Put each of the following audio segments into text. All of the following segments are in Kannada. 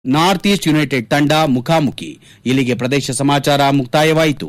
ನಾರ್ತ್ ಈಸ್ಟ್ ಯುನೈಟೆಡ್ ತಂಡ ಮುಖಾಮುಖಿ ಇಲ್ಲಿಗೆ ಪ್ರದೇಶ ಸಮಾಚಾರ ಮುಕ್ತಾಯವಾಯಿತು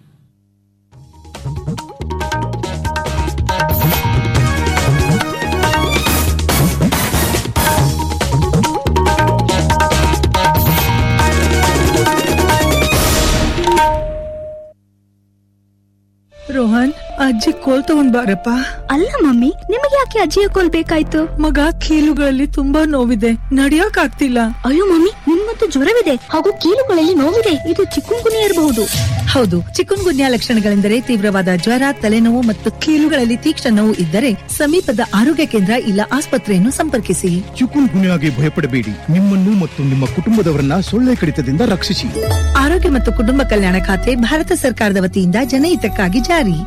ರೋಹನ್ ಅಜ್ಜಿ ಕೋಲ್ ತಗೊಂಡ್ ಬಾರಪ್ಪ ಅಲ್ಲ ಮಮ್ಮಿ ನಿಮಗೆ ಯಾಕೆ ಅಜ್ಜಿಯ ಕೋಲ್ ಬೇಕಾಯ್ತು ಮಗ ಕೀಲುಗಳಲ್ಲಿ ತುಂಬಾ ನೋವಿದೆ ನಡಿಯಕ್ ಆಗ್ತಿಲ್ಲ ಅಯ್ಯೋ ಮಮ್ಮಿ ನಿಮ್ಮಂತೂ ಜ್ವರವಿದೆ ಹಾಗೂ ಕೀಲುಗಳಲ್ಲಿ ನೋವಿದೆ ಇದು ಚಿಕ್ಕುಂಗುನಿ ಇರಬಹುದು ಹೌದು ಚಿಕನ್ ಗುನ್ಯಾ ಲಕ್ಷಣಗಳೆಂದರೆ ತೀವ್ರವಾದ ಜ್ವರ ತಲೆನೋವು ಮತ್ತು ಕೀಲುಗಳಲ್ಲಿ ತೀಕ್ಷ್ಣ ನೋವು ಇದ್ದರೆ ಸಮೀಪದ ಆರೋಗ್ಯ ಕೇಂದ್ರ ಇಲ್ಲ ಆಸ್ಪತ್ರೆಯನ್ನು ಸಂಪರ್ಕಿಸಿ ಚಿಕುನ್ ಗುನ್ಯಾಗೆ ಭಯಪಡಬೇಡಿ ನಿಮ್ಮನ್ನು ಮತ್ತು ನಿಮ್ಮ ಕುಟುಂಬದವರನ್ನ ಸೊಳ್ಳೆ ಕಡಿತದಿಂದ ರಕ್ಷಿಸಿ ಆರೋಗ್ಯ ಮತ್ತು ಕುಟುಂಬ ಕಲ್ಯಾಣ ಖಾತೆ ಭಾರತ ಸರ್ಕಾರದ ವತಿಯಿಂದ ಜನಹಿತಕ್ಕಾಗಿ ಜಾರಿ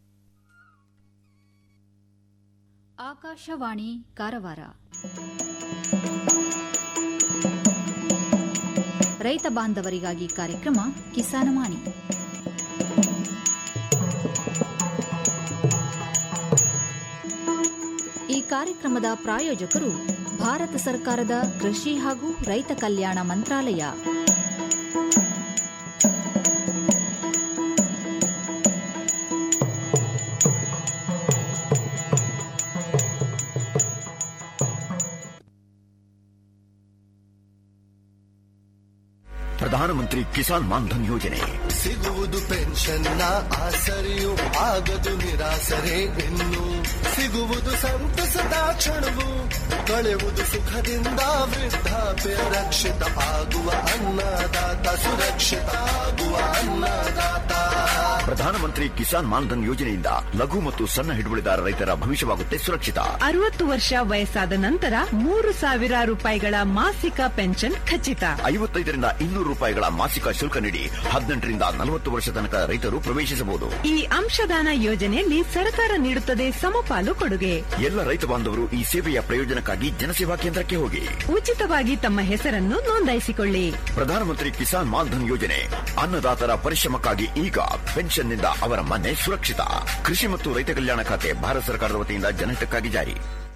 ಆಕಾಶವಾಣಿ ಕಾರವಾರ ರೈತ ಬಾಂಧವರಿಗಾಗಿ ಕಾರ್ಯಕ್ರಮ ಕಿಸಾನವಾಣಿ ಈ ಕಾರ್ಯಕ್ರಮದ ಪ್ರಾಯೋಜಕರು ಭಾರತ ಸರ್ಕಾರದ ಕೃಷಿ ಹಾಗೂ ರೈತ ಕಲ್ಯಾಣ ಮಂತ್ರಾಲಯ ಪ್ರಧಾನಮಂತ್ರಿ ಕಿಸಾನ್ ಮಾನ್ಧನ್ ಯೋಜನೆ ಸಿಗುವುದು ಪೆನ್ಷನ್ನ ಆಸರೆಯು ಆಗದು ನಿರಾಸರೆ ಇನ್ನು ಸಿಗುವುದು ಸಂತಸದ ಕ್ಷಣವು ಕಳೆಯುವುದು ಸುಖದಿಂದ ವೃದ್ಧಾಪ್ಯ ರಕ್ಷಿತ ಆಗುವ ಅನ್ನದಾತ ಸುರಕ್ಷಿತ ಆಗುವ ಅನ್ನದಾತ ಪ್ರಧಾನಮಂತ್ರಿ ಕಿಸಾನ್ ಮಾನ್ಧನ್ ಯೋಜನೆಯಿಂದ ಲಘು ಮತ್ತು ಸಣ್ಣ ಹಿಡುವಳಿದಾರ ರೈತರ ಭವಿಷ್ಯವಾಗುತ್ತೆ ಸುರಕ್ಷಿತ ಅರವತ್ತು ವರ್ಷ ವಯಸ್ಸಾದ ನಂತರ ಮೂರು ಸಾವಿರ ರೂಪಾಯಿಗಳ ಮಾಸಿಕ ಪೆನ್ಷನ್ ಖಚಿತ ಐವತ್ತೈದರಿಂದ ಇನ್ನೂರು ರೂಪಾಯಿಗಳ ಮಾಸಿಕ ಶುಲ್ಕ ನೀಡಿ ಹದಿನೆಂಟರಿಂದ ನಲವತ್ತು ವರ್ಷ ತನಕ ರೈತರು ಪ್ರವೇಶಿಸಬಹುದು ಈ ಅಂಶದಾನ ಯೋಜನೆಯಲ್ಲಿ ಸರ್ಕಾರ ನೀಡುತ್ತದೆ ಸಮಪಾಲು ಕೊಡುಗೆ ಎಲ್ಲ ರೈತ ಬಾಂಧವರು ಈ ಸೇವೆಯ ಪ್ರಯೋಜನಕ್ಕಾಗಿ ಜನಸೇವಾ ಕೇಂದ್ರಕ್ಕೆ ಹೋಗಿ ಉಚಿತವಾಗಿ ತಮ್ಮ ಹೆಸರನ್ನು ನೋಂದಾಯಿಸಿಕೊಳ್ಳಿ ಪ್ರಧಾನಮಂತ್ರಿ ಕಿಸಾನ್ ಮಾನ್ಧನ್ ಯೋಜನೆ ಅನ್ನದಾತರ ಪರಿಶ್ರಮಕ್ಕಾಗಿ ಈಗ ಪೆನ್ಷನ್ನಿಂದ ಅವರ ಮನೆ ಸುರಕ್ಷಿತ ಕೃಷಿ ಮತ್ತು ರೈತ ಕಲ್ಯಾಣ ಖಾತೆ ಭಾರತ ಸರ್ಕಾರದ ವತಿಯಿಂದ ಜನಹಿತಕ್ಕಾಗಿ ಜಾರಿ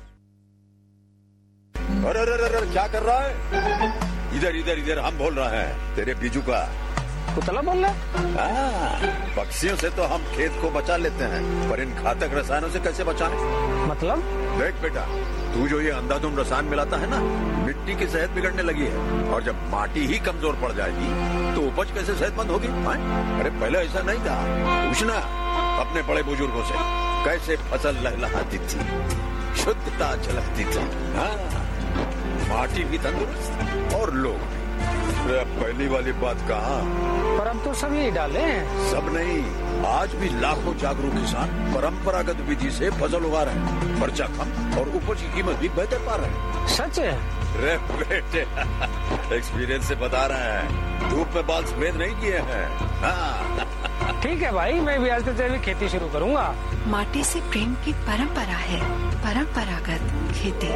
अरे अरे अरे अरे, क्या कर रहा है इधर इधर इधर हम बोल रहे हैं तेरे बीजू का कुतला बोल रहा हाँ, पक्षियों से तो हम खेत को बचा लेते हैं पर इन घातक रसायनों से कैसे बचाएं? मतलब देख बेटा तू जो ये अंधाधुंध रसायन मिलाता है ना मिट्टी की सेहत बिगड़ने लगी है और जब माटी ही कमजोर पड़ जाएगी तो उपज कैसे सेहतमंद होगी हाँ? अरे पहले ऐसा नहीं था पूछना अपने बड़े बुजुर्गों से कैसे फसल लहलहाती थी शुद्धता झलकती थी हाँ माटी भी तंदुरुस्त और लोग भी अरे अब पहली वाली बात कहा पर अब तो सब यही डाले हैं सब नहीं आज भी लाखों जागरूक किसान परंपरागत विधि से फसल उगा रहे हैं खर्चा कम और उपज की कीमत भी बेहतर पा रहे हैं सच है रे बेटे एक्सपीरियंस से बता रहे हैं धूप में बाल सफेद नहीं किए हैं हाँ ठीक है भाई मैं भी आज से जैविक खेती शुरू करूंगा माटी से प्रेम की परंपरा है परंपरागत खेती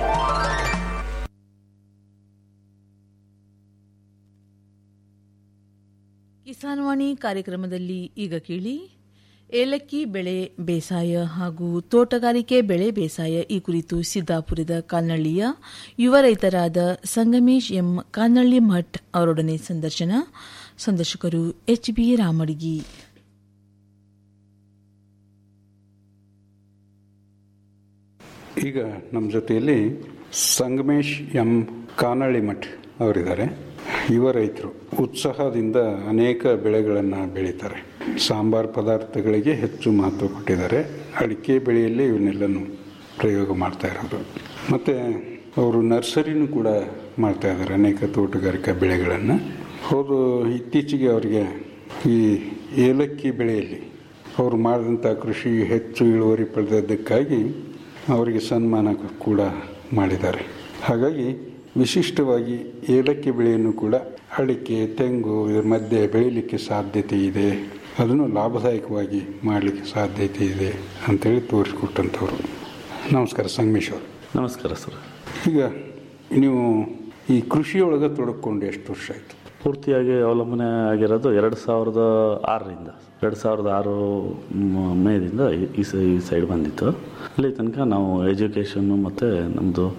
ಕಿಸಾನ್ ವಾಣಿ ಕಾರ್ಯಕ್ರಮದಲ್ಲಿ ಈಗ ಕೇಳಿ ಏಲಕ್ಕಿ ಬೆಳೆ ಬೇಸಾಯ ಹಾಗೂ ತೋಟಗಾರಿಕೆ ಬೆಳೆ ಬೇಸಾಯ ಈ ಕುರಿತು ಸಿದ್ದಾಪುರದ ಕಾಲ್ನಳ್ಳಿಯ ಯುವ ರೈತರಾದ ಸಂಗಮೇಶ್ ಎಂ ಕಾಲ್ನಳ್ಳಿ ಮಠ್ ಅವರೊಡನೆ ಸಂದರ್ಶನ ಸಂದರ್ಶಕರು ಎಚ್ ಬಿ ರಾಮಡಿಗಿ ಈಗ ನಮ್ಮ ಜೊತೆಯಲ್ಲಿ ಸಂಗಮೇಶ್ ಎಂ ಕಾನಳ್ಳಿ ಮಠ್ ಅವರಿದ್ದಾರೆ ಯುವ ರೈತರು ಉತ್ಸಾಹದಿಂದ ಅನೇಕ ಬೆಳೆಗಳನ್ನು ಬೆಳೀತಾರೆ ಸಾಂಬಾರ್ ಪದಾರ್ಥಗಳಿಗೆ ಹೆಚ್ಚು ಮಹತ್ವ ಕೊಟ್ಟಿದ್ದಾರೆ ಅಡಿಕೆ ಬೆಳೆಯಲ್ಲಿ ಇವನ್ನೆಲ್ಲನೂ ಪ್ರಯೋಗ ಮಾಡ್ತಾ ಇರೋದು ಮತ್ತು ಅವರು ನರ್ಸರಿನೂ ಕೂಡ ಮಾಡ್ತಾ ಇದ್ದಾರೆ ಅನೇಕ ತೋಟಗಾರಿಕಾ ಬೆಳೆಗಳನ್ನು ಹೌದು ಇತ್ತೀಚೆಗೆ ಅವರಿಗೆ ಈ ಏಲಕ್ಕಿ ಬೆಳೆಯಲ್ಲಿ ಅವರು ಮಾಡಿದಂಥ ಕೃಷಿ ಹೆಚ್ಚು ಇಳುವರಿ ಪಡೆದದ್ದಕ್ಕಾಗಿ ಅವರಿಗೆ ಸನ್ಮಾನ ಕೂಡ ಮಾಡಿದ್ದಾರೆ ಹಾಗಾಗಿ ವಿಶಿಷ್ಟವಾಗಿ ಏಲಕ್ಕಿ ಬೆಳೆಯನ್ನು ಕೂಡ ಅಡಿಕೆ ತೆಂಗು ಇದರ ಮಧ್ಯೆ ಬೆಳೀಲಿಕ್ಕೆ ಸಾಧ್ಯತೆ ಇದೆ ಅದನ್ನು ಲಾಭದಾಯಕವಾಗಿ ಮಾಡಲಿಕ್ಕೆ ಸಾಧ್ಯತೆ ಇದೆ ಅಂತೇಳಿ ತೋರಿಸ್ಕೊಟ್ಟಂಥವ್ರು ನಮಸ್ಕಾರ ಸಂಗಮೇಶ್ ಅವರು ನಮಸ್ಕಾರ ಸರ್ ಈಗ ನೀವು ಈ ಕೃಷಿಯೊಳಗೆ ತೊಡಕೊಂಡು ಎಷ್ಟು ವರ್ಷ ಆಯಿತು ಪೂರ್ತಿಯಾಗಿ ಅವಲಂಬನೆ ಆಗಿರೋದು ಎರಡು ಸಾವಿರದ ಆರರಿಂದ ಎರಡು ಸಾವಿರದ ಆರು ಮ- ಮೇದಿಂದ ಈ- ಈ ಸ- ಈ ಸೈಡ್ ಬಂದಿತ್ತು ಅಲ್ಲಿ ತನಕ ನಾವು ಎಜುಕೇಷನ್ನು ಮತ್ತು ನಮ್ಮದು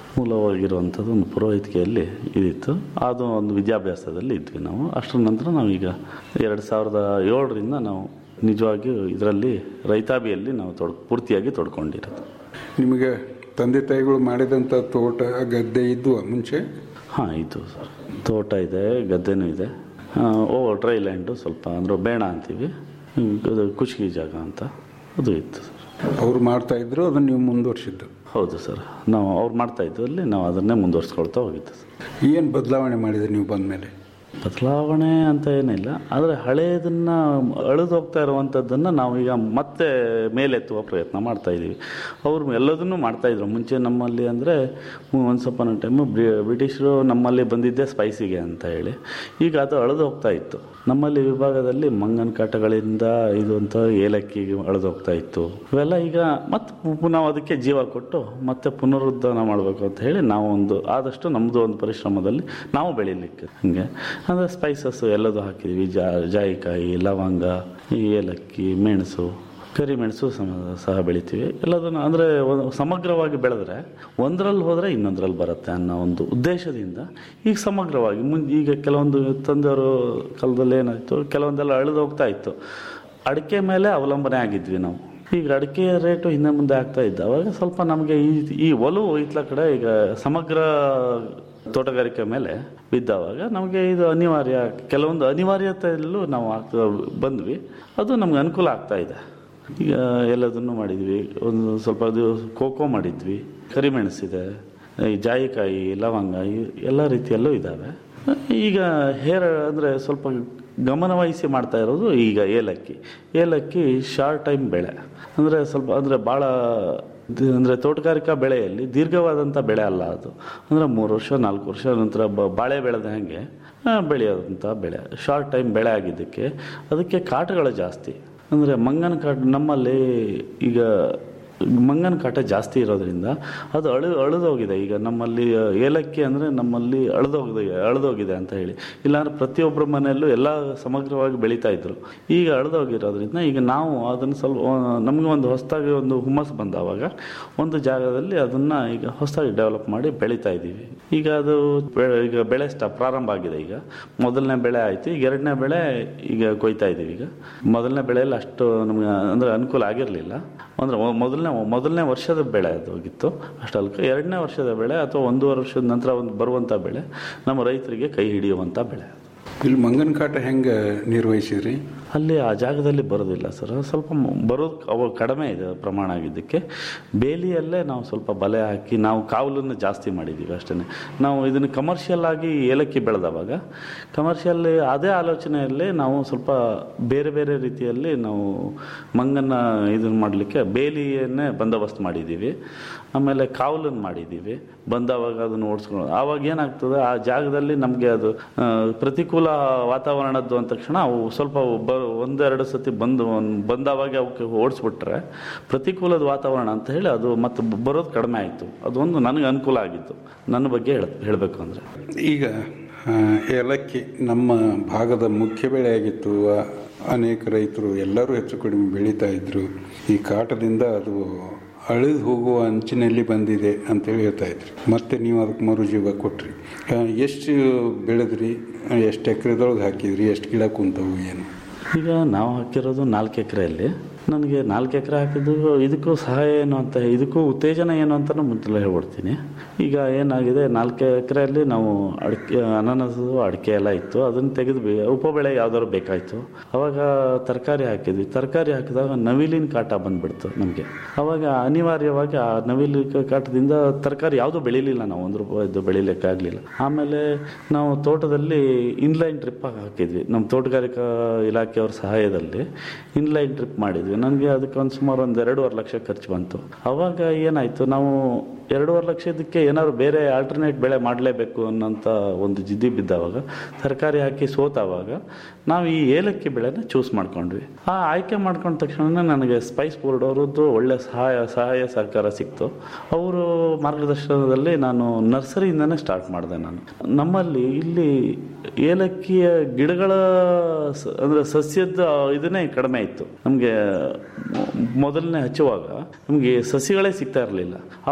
ಮೂಲವಾಗಿರುವಂಥದ್ದು ಒಂದು ಪುರೋಹಿತಿಕೆಯಲ್ಲಿ ಇದಿತ್ತು ಅದು ಒಂದು ವಿದ್ಯಾಭ್ಯಾಸದಲ್ಲಿ ಇದ್ವಿ ನಾವು ಅಷ್ಟರ ನಂತರ ನಾವೀಗ ಎರಡು ಸಾವಿರದ ಏಳರಿಂದ ನಾವು ನಿಜವಾಗಿಯೂ ಇದರಲ್ಲಿ ರೈತಾಭಿಯಲ್ಲಿ ನಾವು ತೊಡ್ ಪೂರ್ತಿಯಾಗಿ ತೊಡ್ಕೊಂಡಿರೋದು ನಿಮಗೆ ತಂದೆ ತಾಯಿಗಳು ಮಾಡಿದಂಥ ತೋಟ ಗದ್ದೆ ಇದ್ವು ಮುಂಚೆ ಹಾಂ ಇತ್ತು ಸರ್ ತೋಟ ಇದೆ ಗದ್ದೆನೂ ಇದೆ ಆ, ಓ ಡ್ರೈ ಲ್ಯಾಂಡು ಸ್ವಲ್ಪ ಅಂದರೆ ಬೇಣ ಅಂತೀವಿ ಹ್ಮ್, ಅದು ಕುಷ್ಕಿ ಜಾಗ ಅಂತ ಅದು ಇತ್ತು ಸರ್ ಅವ್ರು ಮಾಡ್ತಾ ಇದ್ರು ಅದನ್ನು ನೀವು ಮುಂದುವರ್ಸಿದ್ದು ಹೌದು ಸರ್ ನಾವು ಅವ್ರು ಮಾಡ್ತಾ ಇದ್ದಲ್ಲಿ ನಾವು ಅದನ್ನೇ ಮುಂದುವರ್ಸ್ಕೊಳ್ತಾ ಹೋಗಿದ್ದು ಸರ್ ಏನು ಬದಲಾವಣೆ ಮಾಡಿದ್ರಿ ನೀವು ಬಂದಮೇಲೆ ಬದಲಾವಣೆ ಅಂತ ಏನಿಲ್ಲ ಆದರೆ ಹಳೆಯದನ್ನು ಅಳಿದು ಹೋಗ್ತಾ ಇರುವಂಥದ್ದನ್ನು ನಾವೀಗ ಮತ್ತೆ ಮೇಲೆತ್ತುವ ಪ್ರಯತ್ನ ಮಾಡ್ತಾ ಇದ್ದೀವಿ ಅವರು ಎಲ್ಲದನ್ನೂ ಮಾಡ್ತಾಯಿದ್ರು ಮುಂಚೆ ನಮ್ಮಲ್ಲಿ ಅಂದರೆ ಒಂದು ಸ್ವಲ್ಪ ಟೈಮು ಬ್ರಿಟಿಷರು ನಮ್ಮಲ್ಲಿ ಬಂದಿದ್ದೇ ಸ್ಪೈಸಿಗೆ ಅಂತ ಹೇಳಿ ಈಗ ಅದು ಅಳಿದು ಹೋಗ್ತಾ ಇತ್ತು ನಮ್ಮಲ್ಲಿ ವಿಭಾಗದಲ್ಲಿ ಮಂಗನ ಕಾಟಗಳಿಂದ ಇದು ಅಂತ ಏಲಕ್ಕಿಗೆ ಅಳಿದು ಹೋಗ್ತಾ ಇತ್ತು ಇವೆಲ್ಲ ಈಗ ಮತ್ತೆ ಪುನಃ ಅದಕ್ಕೆ ಜೀವ ಕೊಟ್ಟು ಮತ್ತೆ ಪುನರುದ್ಧಾನ ಮಾಡಬೇಕು ಅಂತ ಹೇಳಿ ನಾವು ಒಂದು ಆದಷ್ಟು ನಮ್ಮದು ಒಂದು ಪರಿಶ್ರಮದಲ್ಲಿ ನಾವು ಬೆಳೀಲಿಕ್ಕೆ ಹಂಗೆ ಅಂದರೆ ಸ್ಪೈಸಸ್ ಎಲ್ಲದೂ ಹಾಕಿದ್ವಿ ಜಾ ಜಾಯಿಕಾಯಿ ಲವಂಗ ಈ ಏಲಕ್ಕಿ ಮೆಣಸು ಕರಿಮೆಣಸು ಸಮ ಸಹ ಬೆಳಿತೀವಿ ಎಲ್ಲದನ್ನು ಅಂದರೆ ಒಂದು ಸಮಗ್ರವಾಗಿ ಬೆಳೆದ್ರೆ ಒಂದರಲ್ಲಿ ಹೋದರೆ ಇನ್ನೊಂದರಲ್ಲಿ ಬರುತ್ತೆ ಅನ್ನೋ ಒಂದು ಉದ್ದೇಶದಿಂದ ಈಗ ಸಮಗ್ರವಾಗಿ ಮುನ್ ಈಗ ಕೆಲವೊಂದು ತಂದೆಯವರು ಕಾಲದಲ್ಲಿ ಏನಾಯಿತು ಕೆಲವೊಂದೆಲ್ಲ ಅಳಿದು ಹೋಗ್ತಾ ಇತ್ತು ಅಡಿಕೆ ಮೇಲೆ ಅವಲಂಬನೆ ಆಗಿದ್ವಿ ನಾವು ಈಗ ಅಡಿಕೆ ರೇಟು ಹಿಂದೆ ಮುಂದೆ ಆಗ್ತಾ ಇದ್ದ ಅವಾಗ ಸ್ವಲ್ಪ ನಮಗೆ ಈ ಈ ಒಲವು ಇತ್ಲ ಕಡೆ ಈಗ ಸಮಗ್ರ ತೋಟಗಾರಿಕೆ ಮೇಲೆ ಬಿದ್ದವಾಗ ನಮಗೆ ಇದು ಅನಿವಾರ್ಯ ಕೆಲವೊಂದು ಅನಿವಾರ್ಯತೆಯಲ್ಲೂ ನಾವು ಆಗ್ತಾ ಬಂದ್ವಿ ಅದು ನಮ್ಗೆ ಅನುಕೂಲ ಆಗ್ತಾ ಇದೆ ಈಗ ಎಲ್ಲದನ್ನು ಮಾಡಿದ್ವಿ ಒಂದು ಸ್ವಲ್ಪ ಅದು ಕೋಕೋ ಮಾಡಿದ್ವಿ ಕರಿಮೆಣಸಿದೆ ಈ ಜಾಯಿಕಾಯಿ ಲವಂಗ ಈ ಎಲ್ಲ ರೀತಿಯಲ್ಲೂ ಇದ್ದಾವೆ ಈಗ ಹೇರ್ ಅಂದರೆ ಸ್ವಲ್ಪ ಗಮನವಹಿಸಿ ಮಾಡ್ತಾ ಇರೋದು ಈಗ ಏಲಕ್ಕಿ ಏಲಕ್ಕಿ ಶಾರ್ಟ್ ಟೈಮ್ ಬೆಳೆ ಅಂದರೆ ಸ್ವಲ್ಪ ಅಂದರೆ ಭಾಳ ಅಂದರೆ ತೋಟಗಾರಿಕಾ ಬೆಳೆಯಲ್ಲಿ ದೀರ್ಘವಾದಂಥ ಬೆಳೆ ಅಲ್ಲ ಅದು ಅಂದರೆ ಮೂರು ವರ್ಷ ನಾಲ್ಕು ವರ್ಷ ನಂತರ ಬ ಬಾಳೆ ಬೆಳೆದ ಹಾಗೆ ಆ, ಬೆಳೆಯೋದಂಥ ಬೆಳೆ ಶಾರ್ಟ್ ಟೈಮ್ ಬೆಳೆ ಆಗಿದ್ದಕ್ಕೆ ಅದಕ್ಕೆ ಕಾಟಗಳು ಜಾಸ್ತಿ ಅಂದರೆ ಮಂಗನ ಕಾಟ ನಮ್ಮಲ್ಲಿ ಈಗ ಮಂಗನ ಕಾಟ ಜಾಸ್ತಿ ಇರೋದ್ರಿಂದ ಅದು ಅಳು ಅಳಿದೋಗಿದೆ ಈಗ ನಮ್ಮಲ್ಲಿ ಏಲಕ್ಕಿ ಅಂದರೆ ನಮ್ಮಲ್ಲಿ ಅಳಿದೋಗಿದೆ ಅಳಿದೋಗಿದೆ ಅಂತ ಹೇಳಿ ಇಲ್ಲಾಂದ್ರೆ ಪ್ರತಿಯೊಬ್ಬರ ಮನೆಯಲ್ಲೂ ಎಲ್ಲ ಸಮಗ್ರವಾಗಿ ಬೆಳೀತಾ ಇದ್ರು ಈಗ ಅಳಿದೋಗಿರೋದ್ರಿಂದ ಈಗ ನಾವು ಅದನ್ನು ಸ್ವಲ್ಪ ನಮಗೆ ಒಂದು ಹೊಸದಾಗಿ ಒಂದು ಹುಮ್ಮಸ್ ಬಂದವಾಗ ಒಂದು ಜಾಗದಲ್ಲಿ ಅದನ್ನು ಈಗ ಹೊಸದಾಗಿ ಡೆವಲಪ್ ಮಾಡಿ ಬೆಳೀತಾ ಇದ್ದೀವಿ ಈಗ ಅದು ಬೆ- ಈಗ ಬೆಳೆ ಸ್ಟ ಪ್ರಾರಂಭ ಆಗಿದೆ ಈಗ ಮೊದಲನೇ ಬೆಳೆ ಆಯಿತು ಈಗ ಎರಡನೇ ಬೆಳೆ ಈಗ ಕೊಯ್ತಾ ಇದ್ದೀವಿ ಈಗ ಮೊದಲನೇ ಬೆಳೆಯಲ್ಲಿ ಅಷ್ಟು ನಮ್ಗೆ ಅಂದರೆ ಅನುಕೂಲ ಆಗಿರಲಿಲ್ಲ ಅಂದರೆ ಮೊದಲನೇ ಮೊದಲನೇ ವರ್ಷದ ಬೆಳೆ ಅದು ಹೋಗಿತ್ತು ಅಷ್ಟಲ್ಕ ಎರಡನೇ ವರ್ಷದ ಬೆಳೆ ಅಥವಾ ಒಂದೂವರೆ ವರ್ಷದ ನಂತರ ಒಂದು ಬರುವಂಥ ಬೆಳೆ ನಮ್ಮ ರೈತರಿಗೆ ಕೈ ಹಿಡಿಯುವಂಥ ಬೆಳೆ ಇಲ್ಲಿ ಮಂಗನ ಕಾಟ ಹೆಂಗೆ ನಿರ್ವಹಿಸಿದ್ರಿ ಅಲ್ಲಿ ಆ ಜಾಗದಲ್ಲಿ ಬರೋದಿಲ್ಲ ಸರ್ ಸ್ವಲ್ಪ ಮ- ಬರೋದು ಅವು ಕಡಿಮೆ ಇದೆ ಪ್ರಮಾಣ ಆಗಿದ್ದಕ್ಕೆ ಬೇಲಿಯಲ್ಲೇ ನಾವು ಸ್ವಲ್ಪ ಬಲೆ ಹಾಕಿ ನಾವು ಕಾವಲನ್ನು ಜಾಸ್ತಿ ಮಾಡಿದ್ದೀವಿ ಅಷ್ಟೇ ನಾವು ಇದನ್ನು ಕಮರ್ಷಿಯಲ್ ಆಗಿ ಏಲಕ್ಕಿ ಬೆಳೆದವಾಗ ಕಮರ್ಷಿಯಲ್ ಅದೇ ಆಲೋಚನೆಯಲ್ಲಿ ನಾವು ಸ್ವಲ್ಪ ಬೇರೆ ಬೇರೆ ರೀತಿಯಲ್ಲಿ ನಾವು ಮಂಗನ ಇದನ್ನು ಮಾಡಲಿಕ್ಕೆ ಬೇಲಿಯನ್ನೇ ಬಂದೋಬಸ್ತ್ ಮಾಡಿದ್ದೀವಿ ಆಮೇಲೆ ಕಾವಲನ್ನು ಮಾಡಿದ್ದೀವಿ ಬಂದವಾಗ ಅದನ್ನು ಓಡಿಸ್ಕೊಂಡು ಆವಾಗ ಏನಾಗ್ತದೆ ಆ ಜಾಗದಲ್ಲಿ ನಮಗೆ ಅದು ಆ, ಪ್ರತಿಕೂಲ ವಾತಾವರಣದ್ದು ಅಂದ ತಕ್ಷಣ ಅವು ಸ್ವಲ್ಪ ಬ ಒಂದೆರಡು ಸತಿ ಬಂದು ಒಂದ್- ಬಂದವಾಗ ಅವಕ್ಕೆ ಓಡಿಸ್ಬಿಟ್ರೆ ಪ್ರತಿಕೂಲದ ವಾತಾವರಣ ಅಂತ ಹೇಳಿ ಅದು ಮತ್ತೆ ಬರೋದು ಕಡಿಮೆ ಆಯಿತು ಅದೊಂದು ನನಗೆ ಅನುಕೂಲ ಆಗಿತ್ತು ನನ್ನ ಬಗ್ಗೆ ಹೇಳ ಹೇಳಬೇಕು ಅಂದರೆ ಈಗ ಆ, ಏಲಕ್ಕಿ ನಮ್ಮ ಭಾಗದ ಮುಖ್ಯ ಬೆಳೆಯಾಗಿತ್ತು ಆ, ಅನೇಕ ರೈತರು ಎಲ್ಲರೂ ಹೆಚ್ಚು ಕಡಿಮೆ ಬೆಳೀತಾ ಇದ್ರು ಈ ಕಾಟದಿಂದ ಅದು ಅಳಿದು ಹೋಗುವ ಅಂಚಿನಲ್ಲಿ ಬಂದಿದೆ ಅಂತೇಳಿ ಹೇಳ್ತಾ ಇದ್ರಿ ಮತ್ತೆ ನೀವು ಅದಕ್ಕೆ ಮರುಜೀವ ಕೊಟ್ರಿ ಆ, ಎಷ್ಟು ಬೆಳೆದ್ರಿ ಎಷ್ಟು ಎಕರೆದೊಳಗೆ ಹಾಕಿದ್ರಿ ಎಷ್ಟು ಗಿಡ ಕುಂತವು ಏನು ಈಗ ನಾವು ಹಾಕಿರೋದು ನಾಲ್ಕು ಎಕರೆಯಲ್ಲಿ ನನಗೆ ನಾಲ್ಕು ಎಕರೆ ಹಾಕಿದ್ದು ಇದಕ್ಕೂ ಸಹಾಯ ಏನು ಅಂತ ಇದಕ್ಕೂ ಉತ್ತೇಜನ ಏನು ಅಂತಲೂ ಮುಂಚೆ ಹೇಳ್ಬಿಡ್ತೀನಿ ಈಗ ಏನಾಗಿದೆ ನಾಲ್ಕು ಎಕರೆಯಲ್ಲಿ ನಾವು ಅಡಿಕೆ ಅನಾನಸು ಅಡಿಕೆ ಎಲ್ಲ ಇತ್ತು ಅದನ್ನು ತೆಗೆದ್ವಿ ಉಪಬೆಳೆ ಯಾವ್ದಾದ್ರು ಬೇಕಾಯಿತು ಅವಾಗ ತರಕಾರಿ ಹಾಕಿದ್ವಿ ತರಕಾರಿ ಹಾಕಿದಾಗ ನವಿಲಿನ ಕಾಟ ಬಂದ್ಬಿಡ್ತು ನಮಗೆ ಅವಾಗ ಅನಿವಾರ್ಯವಾಗಿ ಆ ನವಿಲು ಕಾಟದಿಂದ ತರಕಾರಿ ಯಾವುದೂ ಬೆಳೀಲಿಲ್ಲ ನಾವು ಒಂದು ರೂಪಾಯಿದ್ದು ಬೆಳೀಲಿಕ್ಕಾಗಲಿಲ್ಲ ಆಮೇಲೆ ನಾವು ತೋಟದಲ್ಲಿ ಇನ್ಲೈನ್ ಟ್ರಿಪ್ ಹಾಕಿದ್ವಿ ನಮ್ಮ ತೋಟಗಾರಿಕಾ ಇಲಾಖೆಯವ್ರ ಸಹಾಯದಲ್ಲಿ ಇನ್ಲೈನ್ ಟ್ರಿಪ್ ಮಾಡಿದ್ವಿ ನನಗೆ ಅದಕ್ಕೆ ಒಂದು ಸುಮಾರು ಒಂದು ಎರಡೂವರೆ ಲಕ್ಷ ಖರ್ಚು ಬಂತು ಅವಾಗ ಏನಾಯಿತು ನಾವು ಎರಡೂವರೆ ಲಕ್ಷದಕ್ಕೆ ಏನಾದ್ರು ಬೇರೆ ಆಲ್ಟರ್ನೇಟ್ ಬೆಳೆ ಮಾಡಲೇಬೇಕು ಅನ್ನೋಂಥ ಒಂದು ಜಿದ್ದಿ ಬಿದ್ದವಾಗ ತರಕಾರಿ ಹಾಕಿ ಸೋತಾವಾಗ ನಾವು ಈ ಏಲಕ್ಕಿ ಬೆಳೆನ ಚೂಸ್ ಮಾಡ್ಕೊಂಡ್ವಿ ಆ ಆಯ್ಕೆ ಮಾಡ್ಕೊಂಡ ತಕ್ಷಣ ನನಗೆ ಸ್ಪೈಸ್ ಬೋರ್ಡ್ ಅವರದ್ದು ಒಳ್ಳೆ ಸಹಾಯ ಸಹಾಯ ಸಹಕಾರ ಸಿಕ್ತು ಅವರು ಮಾರ್ಗದರ್ಶನದಲ್ಲಿ ನಾನು ನರ್ಸರಿಯಿಂದನೇ ಸ್ಟಾರ್ಟ್ ಮಾಡಿದೆ ನಾನು ನಮ್ಮಲ್ಲಿ ಇಲ್ಲಿ ಏಲಕ್ಕಿಯ ಗಿಡಗಳ ಸ- ಅಂದ್ರೆ ಸಸ್ಯದ ಇದನ್ನೇ ಕಡಿಮೆ ಇತ್ತು ನಮಗೆ ಮೊದಲನೇ ಹಚ್ಚುವಾಗ ನಮಗೆ ಸಸಿಗಳೇ ಸಿಗ್ತಾ ಇರಲಿಲ್ಲ ಆವಾಗ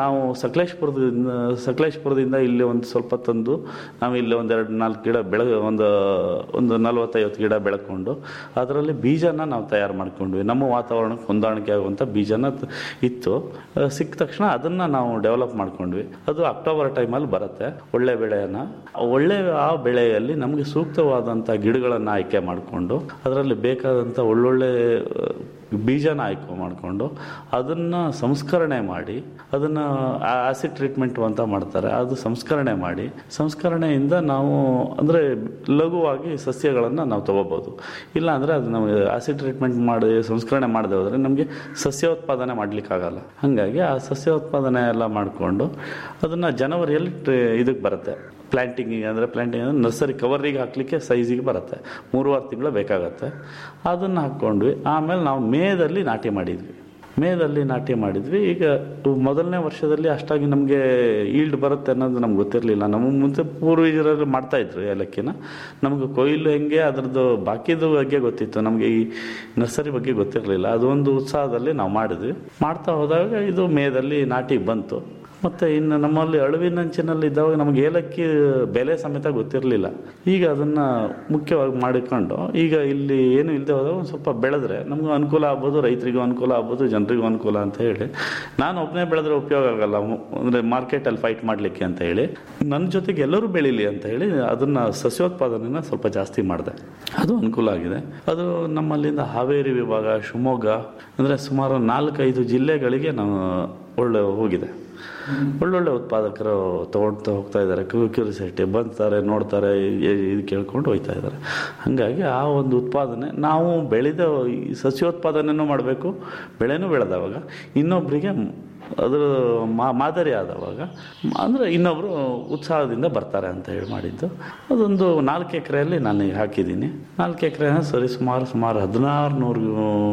ನಾವು ಸಕಲೇಶ್ಪುರದಿಂದ ಸಕಲೇಶ್ಪುರದಿಂದ ಇಲ್ಲಿ ಒಂದು ಸ್ವಲ್ಪ ತಂದು ನಾವು ಇಲ್ಲಿ ಒಂದೆರಡು ನಾಲ್ಕು ಗಿಡ ಬೆಳೆ ಒಂದು ಒಂದು ನಲವತ್ತೈವತ್ತು ಗಿಡ ಬೆಳ್ಕೊಂಡು ಅದರಲ್ಲಿ ಬೀಜನ ನಾವು ತಯಾರು ಮಾಡ್ಕೊಂಡ್ವಿ ನಮ್ಮ ವಾತಾವರಣಕ್ಕೆ ಹೊಂದಾಣಿಕೆ ಆಗುವಂಥ ಬೀಜನ ತ- ಇತ್ತು ಆ, ಸಿಕ್ಕ ತಕ್ಷಣ ಅದನ್ನು ನಾವು ಡೆವಲಪ್ ಮಾಡ್ಕೊಂಡ್ವಿ ಅದು ಅಕ್ಟೋಬರ್ ಟೈಮಲ್ಲಿ ಬರುತ್ತೆ ಒಳ್ಳೆ ಬೆಳೆಯನ್ನು ಒಳ್ಳೆ ಆ ಬೆಳೆಯಲ್ಲಿ ನಮಗೆ ಸೂಕ್ತವಾದಂಥ ಗಿಡಗಳನ್ನು ಆಯ್ಕೆ ಮಾಡಿಕೊಂಡು ಅದರಲ್ಲಿ ಬೇಕಾದಂಥ ಒಳ್ಳೊಳ್ಳೆ ಆ, ಬೀಜನ ಆಯ್ಕೆ ಮಾಡಿಕೊಂಡು ಅದನ್ನು ಸಂಸ್ಕರಣೆ ಮಾಡಿ ಅದನ್ನು ಆಸಿಡ್ ಟ್ರೀಟ್ಮೆಂಟ್ ಅಂತ ಮಾಡ್ತಾರೆ ಅದು ಸಂಸ್ಕರಣೆ ಮಾಡಿ ಸಂಸ್ಕರಣೆಯಿಂದ ನಾವು ಅಂದರೆ ಲಘುವಾಗಿ ಸಸ್ಯಗಳನ್ನು ನಾವು ತಗೋಬೋದು ಇಲ್ಲ ಅಂದರೆ ಅದು ನಮಗೆ ಆಸಿಡ್ ಟ್ರೀಟ್ಮೆಂಟ್ ಮಾಡಿ ಸಂಸ್ಕರಣೆ ಮಾಡದೆ ಹೋದರೆ ನಮಗೆ ಸಸ್ಯೋತ್ಪಾದನೆ ಮಾಡಲಿಕ್ಕಾಗಲ್ಲ ಹಾಗಾಗಿ ಆ ಸಸ್ಯೋತ್ಪಾದನೆ ಎಲ್ಲ ಮಾಡಿಕೊಂಡು ಅದನ್ನು ಜನವರಿಯಲ್ಲಿ ಟ್ರೇ- ಇದಕ್ಕೆ ಬರುತ್ತೆ ಪ್ಲ್ಯಾಂಟಿಂಗಿಗೆ ಅಂದರೆ ಪ್ಲ್ಯಾಂಟಿಂಗ್ ಅಂದರೆ ನರ್ಸರಿ ಕವರಿಗೆ ಹಾಕಲಿಕ್ಕೆ ಸೈಜಿಗೆ ಬರುತ್ತೆ ಮೂರುವಾರು ತಿಂಗಳು ಬೇಕಾಗತ್ತೆ ಅದನ್ನು ಹಾಕ್ಕೊಂಡ್ವಿ ಆಮೇಲೆ ನಾವು ಮೇದಲ್ಲಿ ನಾಟಿ ಮಾಡಿದ್ವಿ ಮೇದಲ್ಲಿ ನಾಟಿ ಮಾಡಿದ್ವಿ ಈಗ ಮೊದಲನೇ ವರ್ಷದಲ್ಲಿ ಅಷ್ಟಾಗಿ ನಮಗೆ ಈಲ್ಡ್ ಬರುತ್ತೆ ಅನ್ನೋದು ನಮ್ಗೆ ಗೊತ್ತಿರಲಿಲ್ಲ ನಮ್ಮ ಮುಂಚೆ ಪೂರ್ವಜರಲ್ಲಿ ಮಾಡ್ತಾ ಇದ್ರು ಏಲಕ್ಕಿನ ನಮಗೆ ಕೊಯ್ಲು ಹೆಂಗೆ ಅದರದ್ದು ಬಾಕಿದು ಬಗ್ಗೆ ಗೊತ್ತಿತ್ತು ನಮಗೆ ಈ ನರ್ಸರಿ ಬಗ್ಗೆ ಗೊತ್ತಿರಲಿಲ್ಲ ಅದೊಂದು ಉತ್ಸಾಹದಲ್ಲಿ ನಾವು ಮಾಡಿದ್ವಿ ಮಾಡ್ತಾ ಹೋದಾಗ ಇದು ಮೇದಲ್ಲಿ ನಾಟಿ ಬಂತು ಮತ್ತು ಇನ್ನು ನಮ್ಮಲ್ಲಿ ಅಳುವಿನಂಚಿನಲ್ಲಿ ಇದ್ದಾಗ ನಮಗೆ ಏಲಕ್ಕಿ ಬೆಲೆ ಸಮೇತ ಗೊತ್ತಿರಲಿಲ್ಲ ಈಗ ಅದನ್ನು ಮುಖ್ಯವಾಗಿ ಮಾಡಿಕೊಂಡು ಈಗ ಇಲ್ಲಿ ಏನು ಇಲ್ಲದೆ ಹೋದಾಗ ಒಂದು ಸ್ವಲ್ಪ ಬೆಳೆದ್ರೆ ನಮಗೂ ಅನುಕೂಲ ಆಗ್ಬೋದು ರೈತರಿಗೂ ಅನುಕೂಲ ಆಗ್ಬೋದು ಜನರಿಗೂ ಅನುಕೂಲ ಅಂತ ಹೇಳಿ ನಾನು ಒಬ್ಬನೇ ಬೆಳೆದ್ರೆ ಉಪಯೋಗ ಆಗಲ್ಲ ಅಂದರೆ ಮಾರ್ಕೆಟಲ್ಲಿ ಫೈಟ್ ಮಾಡಲಿಕ್ಕೆ ಅಂತ ಹೇಳಿ ನನ್ನ ಜೊತೆಗೆ ಎಲ್ಲರೂ ಬೆಳೀಲಿ ಅಂತ ಹೇಳಿ ಅದನ್ನು ಸಸ್ಯೋತ್ಪಾದನೆನ ಸ್ವಲ್ಪ ಜಾಸ್ತಿ ಮಾಡಿದೆ ಅದು ಅನುಕೂಲ ಆಗಿದೆ ಅದು ನಮ್ಮಲ್ಲಿಂದ ಹಾವೇರಿ ವಿಭಾಗ ಶಿವಮೊಗ್ಗ ಅಂದರೆ ಸುಮಾರು ನಾಲ್ಕೈದು ಜಿಲ್ಲೆಗಳಿಗೆ ನಾವು ಒಳ್ಳೆ ಹೋಗಿದೆ ಒಳ್ಳೊಳ್ಳೆ ಉತ್ಪಾದಕರು ತಗೊಳ್ತಾ ಹೋಗ್ತಾ ಇದ್ದಾರೆ ಕ್ಯೂರಿಯಾಸಿಟಿ ಬಂತಾರೆ ನೋಡ್ತಾರೆ ಇ- ಇದು ಕೇಳ್ಕೊಂಡು ಹೋಗ್ತಾ ಇದ್ದಾರೆ ಹಾಗಾಗಿ ಆ ಒಂದು ಉತ್ಪಾದನೆ ನಾವು ಬೆಳೆದ ಈ ಸಸ್ಯೋತ್ಪಾದನೆನೂ ಮಾಡಬೇಕು ಬೆಳೆನೂ ಬೆಳೆದವಾಗ ಇನ್ನೊಬ್ಬರಿಗೆ ಅದರ ಮಾ ಮಾದರಿ ಆದವಾಗ ಅಂದರೆ ಇನ್ನೊಬ್ಬರು ಉತ್ಸಾಹದಿಂದ ಬರ್ತಾರೆ ಅಂತ ಹೇಳಿ ಮಾಡಿದ್ದು ಅದೊಂದು ನಾಲ್ಕು ಎಕರೆಯಲ್ಲಿ ನಾನು ಈಗ ಹಾಕಿದ್ದೀನಿ ನಾಲ್ಕು ಎಕರೆ ಸರಿ ಸುಮಾರು ಸುಮಾರು ಹದಿನಾರು ನೂರು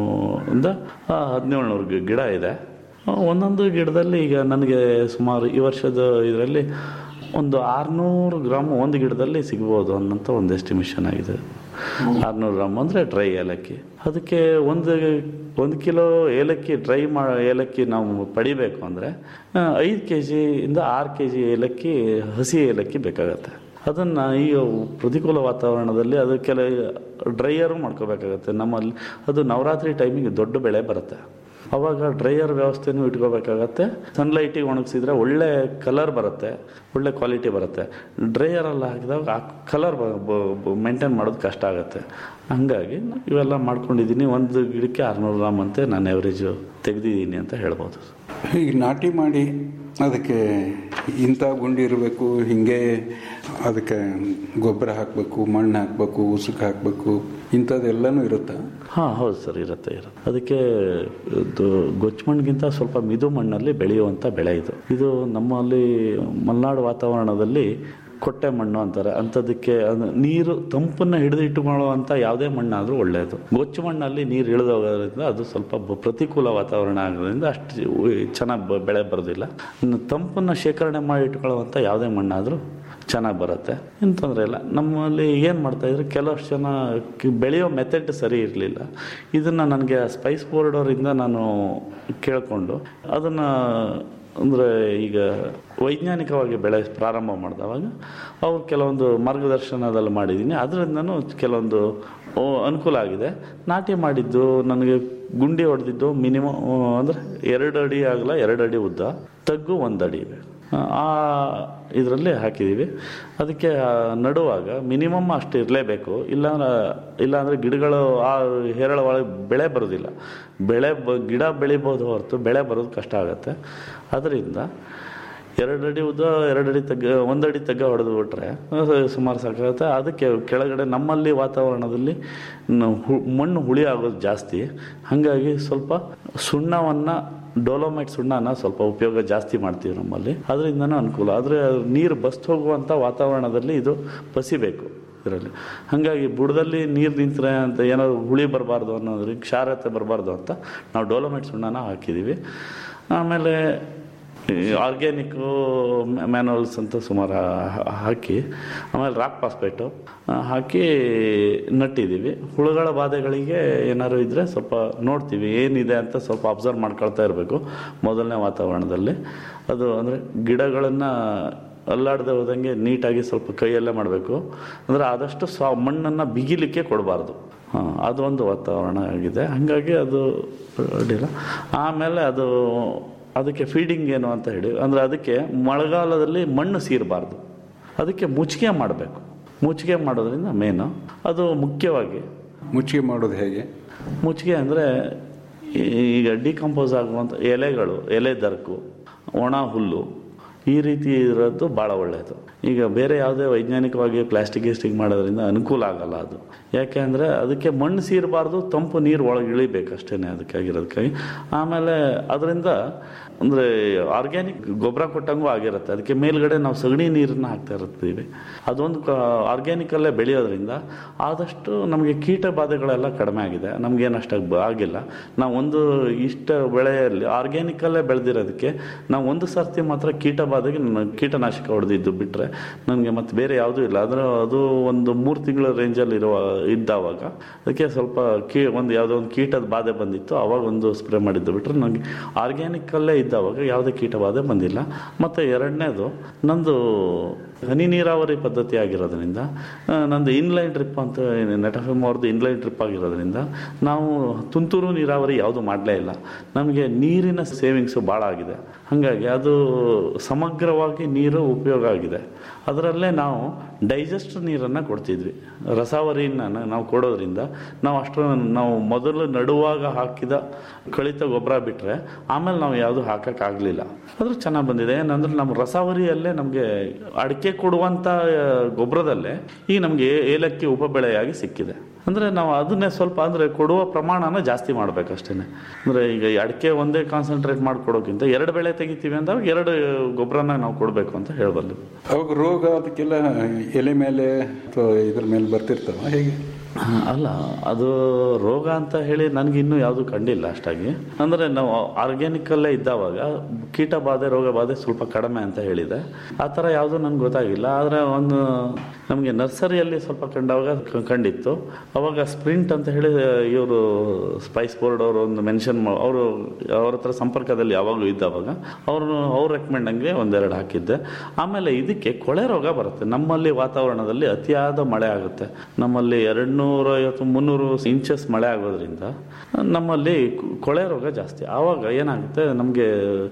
ಇಂದ ಹದಿನೇಳು ನೂರು ಗಿಡ ಇದೆ ಒಂದೊಂದು ಗಿಡದಲ್ಲಿ ಈಗ ನನಗೆ ಸುಮಾರು ಈ ವರ್ಷದ ಇದರಲ್ಲಿ ಒಂದು ಆರುನೂರು ಗ್ರಾಮ್ ಒಂದು ಗಿಡದಲ್ಲಿ ಸಿಗ್ಬೋದು ಅನ್ನೋಂಥ ಒಂದು ಎಸ್ಟಿಮೇಷನ್ ಆಗಿದೆ ಆರುನೂರು ಗ್ರಾಮ್ ಅಂದರೆ ಡ್ರೈ ಏಲಕ್ಕಿ ಅದಕ್ಕೆ ಒಂದು ಒಂದು ಕಿಲೋ ಏಲಕ್ಕಿ ಡ್ರೈ ಮಾ ಏಲಕ್ಕಿ ನಾವು ಪಡಿಬೇಕು ಅಂದರೆ ಐದು ಕೆ ಜಿಯಿಂದ ಆರು ಕೆ ಜಿ ಏಲಕ್ಕಿ ಹಸಿ ಏಲಕ್ಕಿ ಬೇಕಾಗತ್ತೆ ಅದನ್ನು ಈಗ ಪ್ರತಿಕೂಲ ವಾತಾವರಣದಲ್ಲಿ ಅದು ಕೆಲ ಡ್ರೈಯರು ಮಾಡ್ಕೋಬೇಕಾಗತ್ತೆ ನಮ್ಮಲ್ಲಿ ಅದು ನವರಾತ್ರಿ ಟೈಮಿಗೆ ದೊಡ್ಡ ಬೆಳೆ ಬರುತ್ತೆ ಅವಾಗ ಡ್ರೈಯರ್ ವ್ಯವಸ್ಥೆನೂ ಇಟ್ಕೋಬೇಕಾಗತ್ತೆ ಸನ್ಲೈಟಿಗೆ ಒಣಗಿಸಿದ್ರೆ ಒಳ್ಳೆ ಕಲರ್ ಬರುತ್ತೆ ಒಳ್ಳೆ ಕ್ವಾಲಿಟಿ ಬರುತ್ತೆ ಡ್ರೈಯರಲ್ಲಿ ಹಾಕಿದಾಗ ಆ ಕಲರ್ ಮೇಂಟೈನ್ ಮಾಡೋದು ಕಷ್ಟ ಆಗುತ್ತೆ ಹಂಗಾಗಿ ಇವೆಲ್ಲ ಮಾಡ್ಕೊಂಡಿದ್ದೀನಿ ಒಂದು ಗಿಡಕ್ಕೆ ಆರುನೂರು ಗ್ರಾಮ್ ಅಂತೆ ನಾನು ಎವರೇಜು ತೆಗೆದಿದ್ದೀನಿ ಅಂತ ಹೇಳ್ಬೋದು ಈಗ ನಾಟಿ ಮಾಡಿ ಅದಕ್ಕೆ ಇಂಥ ಗುಂಡಿ ಇರಬೇಕು ಹಿಂಗೆ ಅದಕ್ಕೆ ಗೊಬ್ಬರ ಹಾಕಬೇಕು ಮಣ್ಣು ಹಾಕಬೇಕು ಉಸುಕು ಹಾಕಬೇಕು ಇಂಥದ್ದೆಲ್ಲನೂ ಇರುತ್ತಾ ಹಾಂ ಹೌದು ಸರ್ ಇರುತ್ತೆ ಇರುತ್ತೆ ಅದಕ್ಕೆ ಇದು ಗೊಚ್ಚು ಮಣ್ಣಿಗಿಂತ ಸ್ವಲ್ಪ ಮಿದು ಮಣ್ಣಲ್ಲಿ ಬೆಳೆಯುವಂಥ ಬೆಳೆ ಇದು ಇದು ನಮ್ಮಲ್ಲಿ ಮಲೆನಾಡು ವಾತಾವರಣದಲ್ಲಿ ಕೊಟ್ಟೆ ಮಣ್ಣು ಅಂತಾರೆ ಅಂಥದಕ್ಕೆ ಅದು ನೀರು ತಂಪನ್ನು ಹಿಡಿದು ಇಟ್ಟುಕೊಳ್ಳುವಂಥ ಯಾವುದೇ ಮಣ್ಣಾದರೂ ಒಳ್ಳೆಯದು ಗೊಚ್ಚು ಮಣ್ಣಲ್ಲಿ ನೀರು ಇಳಿದೋಗೋದ್ರಿಂದ ಅದು ಸ್ವಲ್ಪ ಬ- ಪ್ರತಿಕೂಲ ವಾತಾವರಣ ಆಗೋದ್ರಿಂದ ಅಷ್ಟು ಚೆನ್ನಾಗಿ ಬೆಳೆ ಬರೋದಿಲ್ಲ ಇನ್ನು ತಂಪನ್ನು ಶೇಖರಣೆ ಮಾಡಿ ಇಟ್ಕೊಳ್ಳುವಂಥ ಯಾವುದೇ ಮಣ್ಣಾದರೂ ಚೆನ್ನಾಗಿ ಬರುತ್ತೆ ಏನು ತೊಂದರೆ ಇಲ್ಲ ನಮ್ಮಲ್ಲಿ ಏನು ಮಾಡ್ತಾಯಿದ್ರು ಕೆಲವಷ್ಟು ಜನ ಕಿ- ಬೆಳೆಯೋ ಮೆಥಡ್ ಸರಿ ಇರಲಿಲ್ಲ ಇದನ್ನು ನನಗೆ ಸ್ಪೈಸ್ ಬೋರ್ಡ್ ಅವರಿಂದ ನಾನು ಕೇಳಿಕೊಂಡು ಅದನ್ನು ಅಂದರೆ ಈಗ ವೈಜ್ಞಾನಿಕವಾಗಿ ಬೆಳೆ ಪ್ರಾರಂಭ ಮಾಡಿದವಾಗ ಅವ್ರು ಕೆಲವೊಂದು ಮಾರ್ಗದರ್ಶನದಲ್ಲಿ ಮಾಡಿದ್ದೀನಿ ಅದರಿಂದನೂ ಕೆಲವೊಂದು ಓ, ಅನುಕೂಲ ಆಗಿದೆ ನಾಟಿ ಮಾಡಿದ್ದು ನನಗೆ ಗುಂಡಿ ಹೊಡೆದಿದ್ದು ಮಿನಿಮಮ್ ಅಂದರೆ ಎರಡು ಅಡಿ ಆಗಲ್ಲ ಎರಡು ಅಡಿ ಉದ್ದ ತಗ್ಗು ಒಂದು ಅಡಿ ಬೇಕು ಆ ಇದರಲ್ಲಿ ಹಾಕಿದ್ದೀವಿ ಅದಕ್ಕೆ ಆ ನಡುವಾಗ ಮಿನಿಮಮ್ ಅಷ್ಟು ಇರಲೇಬೇಕು ಇಲ್ಲಾಂದ್ರೆ ಇಲ್ಲಾಂದರೆ ಗಿಡಗಳು ಆ ಹೇರಳ ಒಳಗೆ ಬೆಳೆ ಬರೋದಿಲ್ಲ ಬೆಳೆ ಬ ಗಿಡ ಬೆಳಿಬೋದು ಹೊರತು ಬೆಳೆ ಬರೋದು ಕಷ್ಟ ಆಗುತ್ತೆ ಅದರಿಂದ ಎರಡು ಅಡಿ ಉದ್ದ ಎರಡು ಅಡಿ ತಗ್ಗ ಒಂದು ಅಡಿ ತಗ್ಗ ಹೊಡೆದು ಬಿಟ್ರೆ ಅದು ಸುಮಾರು ಸಾಕಾಗುತ್ತೆ ಅದಕ್ಕೆ ಕೆಳಗಡೆ ನಮ್ಮಲ್ಲಿ ವಾತಾವರಣದಲ್ಲಿ ನ- ಹು- ಮಣ್ಣು ಹುಳಿ ಆಗೋದು ಜಾಸ್ತಿ ಹಾಗಾಗಿ ಸ್ವಲ್ಪ ಸುಣ್ಣವನ್ನು ಡೋಲೋಮೈಟ್ ಸುಣ್ಣನ ಸ್ವಲ್ಪ ಉಪಯೋಗ ಜಾಸ್ತಿ ಮಾಡ್ತೀವಿ ನಮ್ಮಲ್ಲಿ ಅದರಿಂದನೂ ಅನುಕೂಲ ಆದರೆ ನೀರು ಬಸ್ತು ಹೋಗುವಂಥ ವಾತಾವರಣದಲ್ಲಿ ಇದು ಬಸಿಬೇಕು ಇದರಲ್ಲಿ ಹಾಗಾಗಿ ಬುಡದಲ್ಲಿ ನೀರು ನಿಂತರೆ ಅಂತ ಏನಾದ್ರು ಹುಳಿ ಬರಬಾರ್ದು ಅನ್ನೋದ್ರಿಗೆ ಕ್ಷಾರತೆ ಬರಬಾರ್ದು ಅಂತ ನಾವು ಡೋಲೋಮೈಟ್ ಸುಣ್ಣನ ಹಾಕಿದ್ದೀವಿ ಆಮೇಲೆ ಆರ್ಗ್ಯಾನಿಕ್ ಮ್ಯಾನುವಲ್ಸ್ ಅಂತ ಸುಮಾರು ಹಾ- ಹಾಕಿ ಆಮೇಲೆ ರಾಕ್ ಪಾಸ್ಪೇಟು ಹಾಕಿ ನಟ್ಟಿದ್ದೀವಿ ಹುಳುಗಳ ಬಾಧೆಗಳಿಗೆ ಏನಾದ್ರು ಇದ್ದರೆ ಸ್ವಲ್ಪ ನೋಡ್ತೀವಿ ಏನಿದೆ ಅಂತ ಸ್ವಲ್ಪ ಅಬ್ಸರ್ವ್ ಮಾಡ್ಕೊಳ್ತಾ ಇರಬೇಕು ಮೊದಲನೇ ವಾತಾವರಣದಲ್ಲಿ ಅದು ಅಂದರೆ ಗಿಡಗಳನ್ನು ಅಲ್ಲಾಡದೆ ಹೋದಂಗೆ ನೀಟಾಗಿ ಸ್ವಲ್ಪ ಕೈಯಲ್ಲೇ ಮಾಡಬೇಕು ಅಂದರೆ ಆದಷ್ಟು ಸ್ವ ಮಣ್ಣನ್ನು ಬಿಗಿಲಿಕ್ಕೆ ಕೊಡಬಾರ್ದು ಹಾಂ ಅದೊಂದು ವಾತಾವರಣ ಆಗಿದೆ ಹಾಗಾಗಿ ಅದು ಅಡ್ಡಿಲ್ಲ ಆಮೇಲೆ ಅದು ಅದಕ್ಕೆ ಫೀಡಿಂಗ್ ಏನು ಅಂತ ಹೇಳಿ ಅಂದರೆ ಅದಕ್ಕೆ ಮಳೆಗಾಲದಲ್ಲಿ ಮಣ್ಣು ಸೀರಬಾರ್ದು ಅದಕ್ಕೆ ಮುಚ್ಚಿಗೆ ಮಾಡಬೇಕು ಮುಚ್ಚಿಗೆ ಮಾಡೋದ್ರಿಂದ ಮೇನು ಅದು ಮುಖ್ಯವಾಗಿ ಮುಚ್ಚಿಗೆ ಮಾಡೋದು ಹೇಗೆ ಮುಚ್ಚಿಗೆ ಅಂದರೆ ಈಗ ಡಿಕಂಪೋಸ್ ಆಗುವಂಥ ಎಲೆಗಳು ಎಲೆ ದರ್ಕು ಒಣ ಹುಲ್ಲು ಈ ರೀತಿ ಇರೋದು ಭಾಳ ಒಳ್ಳೆಯದು ಈಗ ಬೇರೆ ಯಾವುದೇ ವೈಜ್ಞಾನಿಕವಾಗಿ ಪ್ಲಾಸ್ಟಿಕ್ ಗಿಸ್ಟಿಕ್ ಮಾಡೋದ್ರಿಂದ ಅನುಕೂಲ ಆಗಲ್ಲ ಅದು ಯಾಕೆ ಅಂದರೆ ಅದಕ್ಕೆ ಮಣ್ಣು ಸೀರಬಾರ್ದು ತಂಪು ನೀರು ಒಳಗೆ ಇಳಿಬೇಕು ಅಷ್ಟೇ ಅದಕ್ಕಾಗಿರೋದಕ್ಕಾಗಿ ಆಮೇಲೆ ಅದರಿಂದ ಅಂದರೆ ಆರ್ಗ್ಯಾನಿಕ್ ಗೊಬ್ಬರ ಕೊಟ್ಟಂಗೂ ಆಗಿರುತ್ತೆ ಅದಕ್ಕೆ ಮೇಲ್ಗಡೆ ನಾವು ಸಗಣಿ ನೀರನ್ನು ಹಾಕ್ತಾ ಇರ್ತೀವಿ ಅದೊಂದು ಆರ್ಗ್ಯಾನಿಕಲ್ಲೇ ಬೆಳೆಯೋದ್ರಿಂದ ಆದಷ್ಟು ನಮಗೆ ಕೀಟ ಬಾಧೆಗಳೆಲ್ಲ ಕಡಿಮೆ ಆಗಿದೆ ನಮಗೇನು ಅಷ್ಟಾಗಿ ಆಗಿಲ್ಲ ನಾವು ಒಂದು ಇಷ್ಟ ಬೆಳೆಯಲ್ಲಿ ಆರ್ಗ್ಯಾನಿಕಲ್ಲೇ ಬೆಳೆದಿರೋದಕ್ಕೆ ನಾವು ಒಂದು ಸರ್ತಿ ಮಾತ್ರ ಕೀಟ ಬಾಧೆಗೆ ನಾನು ಕೀಟನಾಶಕ ಹೊಡೆದಿದ್ದು ಬಿಟ್ಟರೆ ನನಗೆ ಮತ್ತೆ ಬೇರೆ ಯಾವುದೂ ಇಲ್ಲ ಆದರೆ ಅದು ಒಂದು ಮೂರು ತಿಂಗಳ ರೇಂಜಲ್ಲಿ ಇರುವ ಇದ್ದಾವಾಗ ಅದಕ್ಕೆ ಸ್ವಲ್ಪ ಕೀ ಒಂದು ಯಾವುದೋ ಒಂದು ಕೀಟದ ಬಾಧೆ ಬಂದಿತ್ತು ಅವಾಗ ಒಂದು ಸ್ಪ್ರೇ ಮಾಡಿದ್ದು ಬಿಟ್ಟರೆ ನನಗೆ ಆರ್ಗ್ಯಾನಿಕಲ್ಲೇ ಇದ್ದಾವಾಗ ಯಾವುದೇ ಕೀಟ ಬಾಧೆ ಬಂದಿಲ್ಲ ಮತ್ತು ಎರಡನೇದು ನಂದು ಹನಿ ನೀರಾವರಿ ಪದ್ಧತಿ ಆಗಿರೋದ್ರಿಂದ ಆ, ನಂದು ಇನ್ಲೈನ್ ಟ್ರಿಪ್ ಅಂತ ನೆಟಫೆಮ್ ಅವ್ರದ್ದು ಇನ್ಲೈನ್ ಟ್ರಿಪ್ ಆಗಿರೋದ್ರಿಂದ ನಾವು ತುಂತುರು ನೀರಾವರಿ ಯಾವುದು ಮಾಡಲೇ ಇಲ್ಲ ನಮಗೆ ನೀರಿನ ಸೇವಿಂಗ್ಸು ಭಾಳ ಆಗಿದೆ ಹಾಗಾಗಿ ಅದು ಸಮಗ್ರವಾಗಿ ನೀರು ಉಪಯೋಗ ಆಗಿದೆ ಅದರಲ್ಲೇ ನಾವು ಡೈಜೆಸ್ಟ್ ನೀರನ್ನು ಕೊಡ್ತಿದ್ವಿ ರಸಾವರಿನ ನಾವು ಕೊಡೋದ್ರಿಂದ ನಾವು ಅಷ್ಟು ನಾವು ಮೊದಲು ನಡುವಾಗ ಹಾಕಿದ ಕಳಿತ ಗೊಬ್ಬರ ಬಿಟ್ಟರೆ ಆಮೇಲೆ ನಾವು ಯಾವುದು ಹಾಕೋಕ್ಕಾಗಲಿಲ್ಲ ಆದರೂ ಚೆನ್ನಾಗಿ ಬಂದಿದೆ ಏನಂದ್ರೆ ನಮ್ಮ ರಸಾವರಿಯಲ್ಲೇ ನಮಗೆ ಅಡಿಕೆ ಕೊಡುವಂಥ ಆ, ಗೊಬ್ಬರದಲ್ಲೇ ಈಗ ನಮಗೆ ಏಲಕ್ಕಿ ಉಪಬೆಳೆಯಾಗಿ ಸಿಕ್ಕಿದೆ ಅಂದರೆ ನಾವು ಅದನ್ನೇ ಸ್ವಲ್ಪ ಅಂದರೆ ಕೊಡುವ ಪ್ರಮಾಣನ ಜಾಸ್ತಿ ಮಾಡಬೇಕಷ್ಟೇ ಅಂದರೆ ಈಗ ಈ ಅಡಿಕೆ ಒಂದೇ ಕಾನ್ಸಂಟ್ರೇಟ್ ಮಾಡಿಕೊಡೋಕ್ಕಿಂತ ಎರಡು ಬೆಳೆ ತೆಗಿತೀವಿ ಅಂದಾಗ ಎರಡು ಗೊಬ್ಬರನ ನಾವು ಕೊಡಬೇಕು ಅಂತ ಹೇಳಬಲ್ಲೆ ಅವಾಗ ರೋಗ ಅದಕ್ಕೆಲ್ಲ ಎಲೆ ಮೇಲೆ ಅಥವಾ ಇದ್ರ ಮೇಲೆ ಬರ್ತಿರ್ತಾವ ಹೇಗೆ ಅಲ್ಲ ಅದು ರೋಗ ಅಂತ ಹೇಳಿ ನನಗೆ ಇನ್ನೂ ಯಾವುದು ಕಂಡಿಲ್ಲ ಅಷ್ಟಾಗಿ ಅಂದರೆ ನಾವು ಆರ್ಗ್ಯಾನಿಕಲ್ಲೇ ಇದ್ದಾವಾಗ ಕೀಟ ಬಾಧೆ ರೋಗ ಬಾಧೆ ಸ್ವಲ್ಪ ಕಡಿಮೆ ಅಂತ ಹೇಳಿದೆ ಆ ಥರ ಯಾವುದು ನನಗೆ ಗೊತ್ತಾಗಿಲ್ಲ ಆದರೆ ಒಂದು ನಮಗೆ ನರ್ಸರಿಯಲ್ಲಿ ಸ್ವಲ್ಪ ಕಂಡಾಗ ಕ- ಕಂಡಿತ್ತು ಅವಾಗ ಸ್ಪ್ರಿಂಟ್ ಅಂತ ಹೇಳಿ ಇವರು ಸ್ಪೈಸ್ ಬೋರ್ಡ್ ಅವರು ಒಂದು ಮೆನ್ಷನ್ ಅವರು ಅವ್ರ ಹತ್ರ ಸಂಪರ್ಕದಲ್ಲಿ ಯಾವಾಗಲೂ ಇದ್ದವಾಗ ಅವರು ಅವ್ರು ರೆಕಮೆಂಡ್ ಹಂಗೆ ಒಂದೆರಡು ಹಾಕಿದ್ದೆ ಆಮೇಲೆ ಇದಕ್ಕೆ ಕೊಳೆ ರೋಗ ಬರುತ್ತೆ ನಮ್ಮಲ್ಲಿ ವಾತಾವರಣದಲ್ಲಿ ಅತಿಯಾದ ಮಳೆ ಆಗುತ್ತೆ ನಮ್ಮಲ್ಲಿ ಎರಡು ನೂರ ಐವತ್ತು ಮುನ್ನೂರು ಇಂಚಸ್ ಮಳೆ ಆಗೋದ್ರಿಂದ ನಮ್ಮಲ್ಲಿ ಕೊಳೆ ರೋಗ ಜಾಸ್ತಿ ಆವಾಗ ಏನಾಗುತ್ತೆ ನಮಗೆ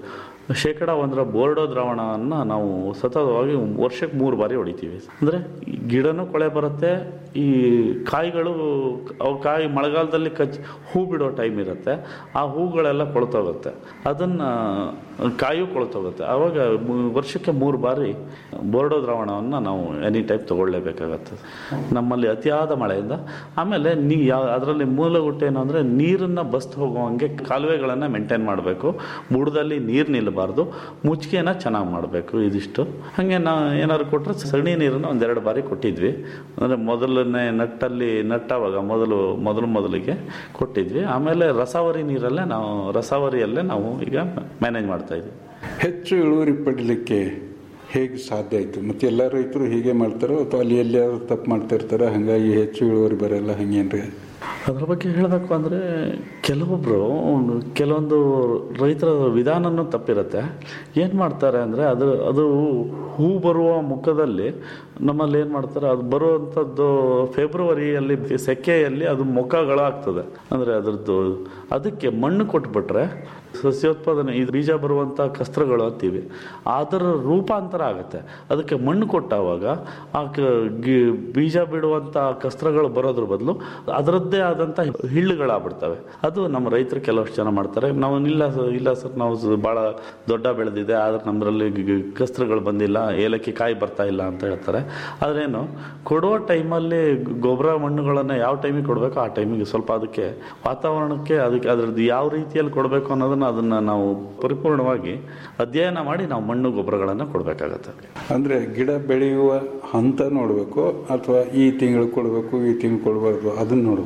ಶೇಕಡ ಒಂದರ ಬೋರ್ಡೋ ದ್ರಾವಣವನ್ನು ನಾವು ಸತತವಾಗಿ ವರ್ಷಕ್ಕೆ ಮೂರು ಬಾರಿ ಹೊಡಿತೀವಿ ಅಂದರೆ ಗಿಡನೂ ಕೊಳೆ ಬರುತ್ತೆ ಈ ಕಾಯಿಗಳು ಅವು ಕಾಯಿ ಮಳೆಗಾಲದಲ್ಲಿ ಕಚ್ ಹೂ ಬಿಡೋ ಟೈಮ್ ಇರುತ್ತೆ ಆ ಹೂಗಳೆಲ್ಲ ಕೊಳ್ತೋಗುತ್ತೆ ಅದನ್ನು ಕಾಯು ಕೊಳ್ತೋಗುತ್ತೆ ಆವಾಗ ಮು- ವರ್ಷಕ್ಕೆ ಮೂರು ಬಾರಿ ಬೋರ್ಡೋ ದ್ರಾವಣವನ್ನು ನಾವು ಎನಿ ಟೈಪ್ ತಗೊಳ್ಳೇಬೇಕಾಗತ್ತೆ ನಮ್ಮಲ್ಲಿ ಅತಿಯಾದ ಮಳೆಯಿಂದ ಆಮೇಲೆ ನೀ ಯಾವ ಅದರಲ್ಲಿ ಮೂಲಗುಟ್ಟು ಏನು ಅಂದರೆ ನೀರನ್ನು ಬಸ್ತು ಹೋಗುವಂಗೆ ಕಾಲುವೆಗಳನ್ನು ಮೇಂಟೈನ್ ಮಾಡಬೇಕು ಬುಡದಲ್ಲಿ ನೀರು ನಿಲ್ಲಬಾರ್ದು ಮುಚ್ಚಿಗೆನ ಚೆನ್ನಾಗಿ ಮಾಡಬೇಕು ಇದಿಷ್ಟು ಹಾಗೆ ನಾವು ಏನಾದ್ರು ಕೊಟ್ಟರೆ ಸಗಣಿ ನೀರನ್ನು ಒಂದೆರಡು ಬಾರಿ ಕೊಟ್ಟಿದ್ವಿ ಅಂದರೆ ಮೊದಲನೇ ನಟ್ಟಲ್ಲಿ ನಟ್ಟವಾಗ ಮೊದಲು ಮೊದಲು ಮೊದಲಿಗೆ ಕೊಟ್ಟಿದ್ವಿ ಆಮೇಲೆ ರಸಾವರಿ ನೀರಲ್ಲೇ ನಾವು ರಸಾವರಿಯಲ್ಲೇ ನಾವು ಈಗ ಮ್ಯಾನೇಜ್ ಮಾಡ್ತಾ ಇದ್ವಿ ಹೆಚ್ಚು ಇಳುವರಿ ಪಡೀಲಿಕ್ಕೆ ಹೇಗೆ ಸಾಧ್ಯ ಆಯಿತು ಮತ್ತು ಎಲ್ಲ ರೈತರು ಹೀಗೆ ಮಾಡ್ತಾರೋ ಅಥವಾ ಅಲ್ಲಿ ಎಲ್ಲಿಯಾದ್ರು ತಪ್ಪು ಮಾಡ್ತಾ ಇರ್ತಾರೋ ಹಾಗಾಗಿ ಹೆಚ್ಚು ಇಳುವರಿ ಬರಲ್ಲ ಹಂಗೇನ್ರಿ ಅದ್ರ ಬಗ್ಗೆ ಹೇಳಬೇಕು ಅಂದರೆ ಕೆಲವೊಬ್ಬರು ಕೆಲವೊಂದು ರೈತರ ವಿಧಾನನೂ ತಪ್ಪಿರುತ್ತೆ ಏನು ಮಾಡ್ತಾರೆ ಅಂದರೆ ಅದು ಅದು ಹೂ ಬರುವ ಮುಖದಲ್ಲಿ ನಮ್ಮಲ್ಲಿ ಏನು ಮಾಡ್ತಾರೆ ಅದು ಬರುವಂಥದ್ದು ಫೆಬ್ರವರಿಯಲ್ಲಿ ಸೆಕೆಯಲ್ಲಿ ಅದು ಮುಖಗಳಾಗ್ತದೆ ಅಂದರೆ ಅದರದ್ದು ಅದಕ್ಕೆ ಮಣ್ಣು ಕೊಟ್ಬಿಟ್ರೆ ಸಸ್ಯೋತ್ಪಾದನೆ ಇದು ಬೀಜ ಬರುವಂಥ ಕಸ್ತ್ರಗಳು ಅಂತೀವಿ ಅದರ ರೂಪಾಂತರ ಆಗುತ್ತೆ ಅದಕ್ಕೆ ಮಣ್ಣು ಕೊಟ್ಟಾವಾಗ ಆ ಕ- ಗಿ- ಬೀಜ ಬಿಡುವಂಥ ಕಸ್ತ್ರಗಳು ಬರೋದ್ರ ಬದಲು ಅದರದ್ದೇ ಆದಂಥ ಹಿಳ್ಳುಗಳಾಗ್ಬಿಡ್ತವೆ ಅದು ನಮ್ಮ ರೈತರು ಕೆಲವಷ್ಟು ಜನ ಮಾಡ್ತಾರೆ ನಾವು ಇಲ್ಲ ಸ- ಇಲ್ಲ ಸರ್ ನಾವು ಸ- ಭಾಳ ದೊಡ್ಡ ಬೆಳೆದಿದೆ ಆದರೆ ನಮ್ಮರಲ್ಲಿ ಗಿ- ಗಿ- ಕಸ್ತ್ರಗಳು ಬಂದಿಲ್ಲ ಏಲಕ್ಕಿ ಕಾಯಿ ಬರ್ತಾ ಇಲ್ಲ ಅಂತ ಹೇಳ್ತಾರೆ ಆದ್ರೇನು ಕೊಡುವ ಟೈಮಲ್ಲಿ ಗೊಬ್ಬರ ಮಣ್ಣುಗಳನ್ನು ಯಾವ ಟೈಮಿಗೆ ಕೊಡಬೇಕು ಆ ಟೈಮಿಗೆ ಸ್ವಲ್ಪ ಅದಕ್ಕೆ ವಾತಾವರಣಕ್ಕೆ ಅದಕ್ಕೆ ಅದರದ್ದು ಯಾವ ರೀತಿಯಲ್ಲಿ ಕೊಡಬೇಕು ಅನ್ನೋದನ್ನು ಅದನ್ನು ನಾವು ಪರಿಪೂರ್ಣವಾಗಿ ಅಧ್ಯಯನ ಮಾಡಿ ನಾವು ಮಣ್ಣು ಗೊಬ್ಬರಗಳನ್ನು ಕೊಡಬೇಕಾಗತ್ತೆ ಅಂದರೆ ಗಿಡ ಬೆಳೆಯುವ ಹಂತ ನೋಡಬೇಕು ಅಥವಾ ಈ ತಿಂಗಳು ಕೊಡಬೇಕು ಈ ತಿಂಗಳು ಕೊಡಬಾರ್ದು ಅದನ್ನು ನೋಡಬೇಕು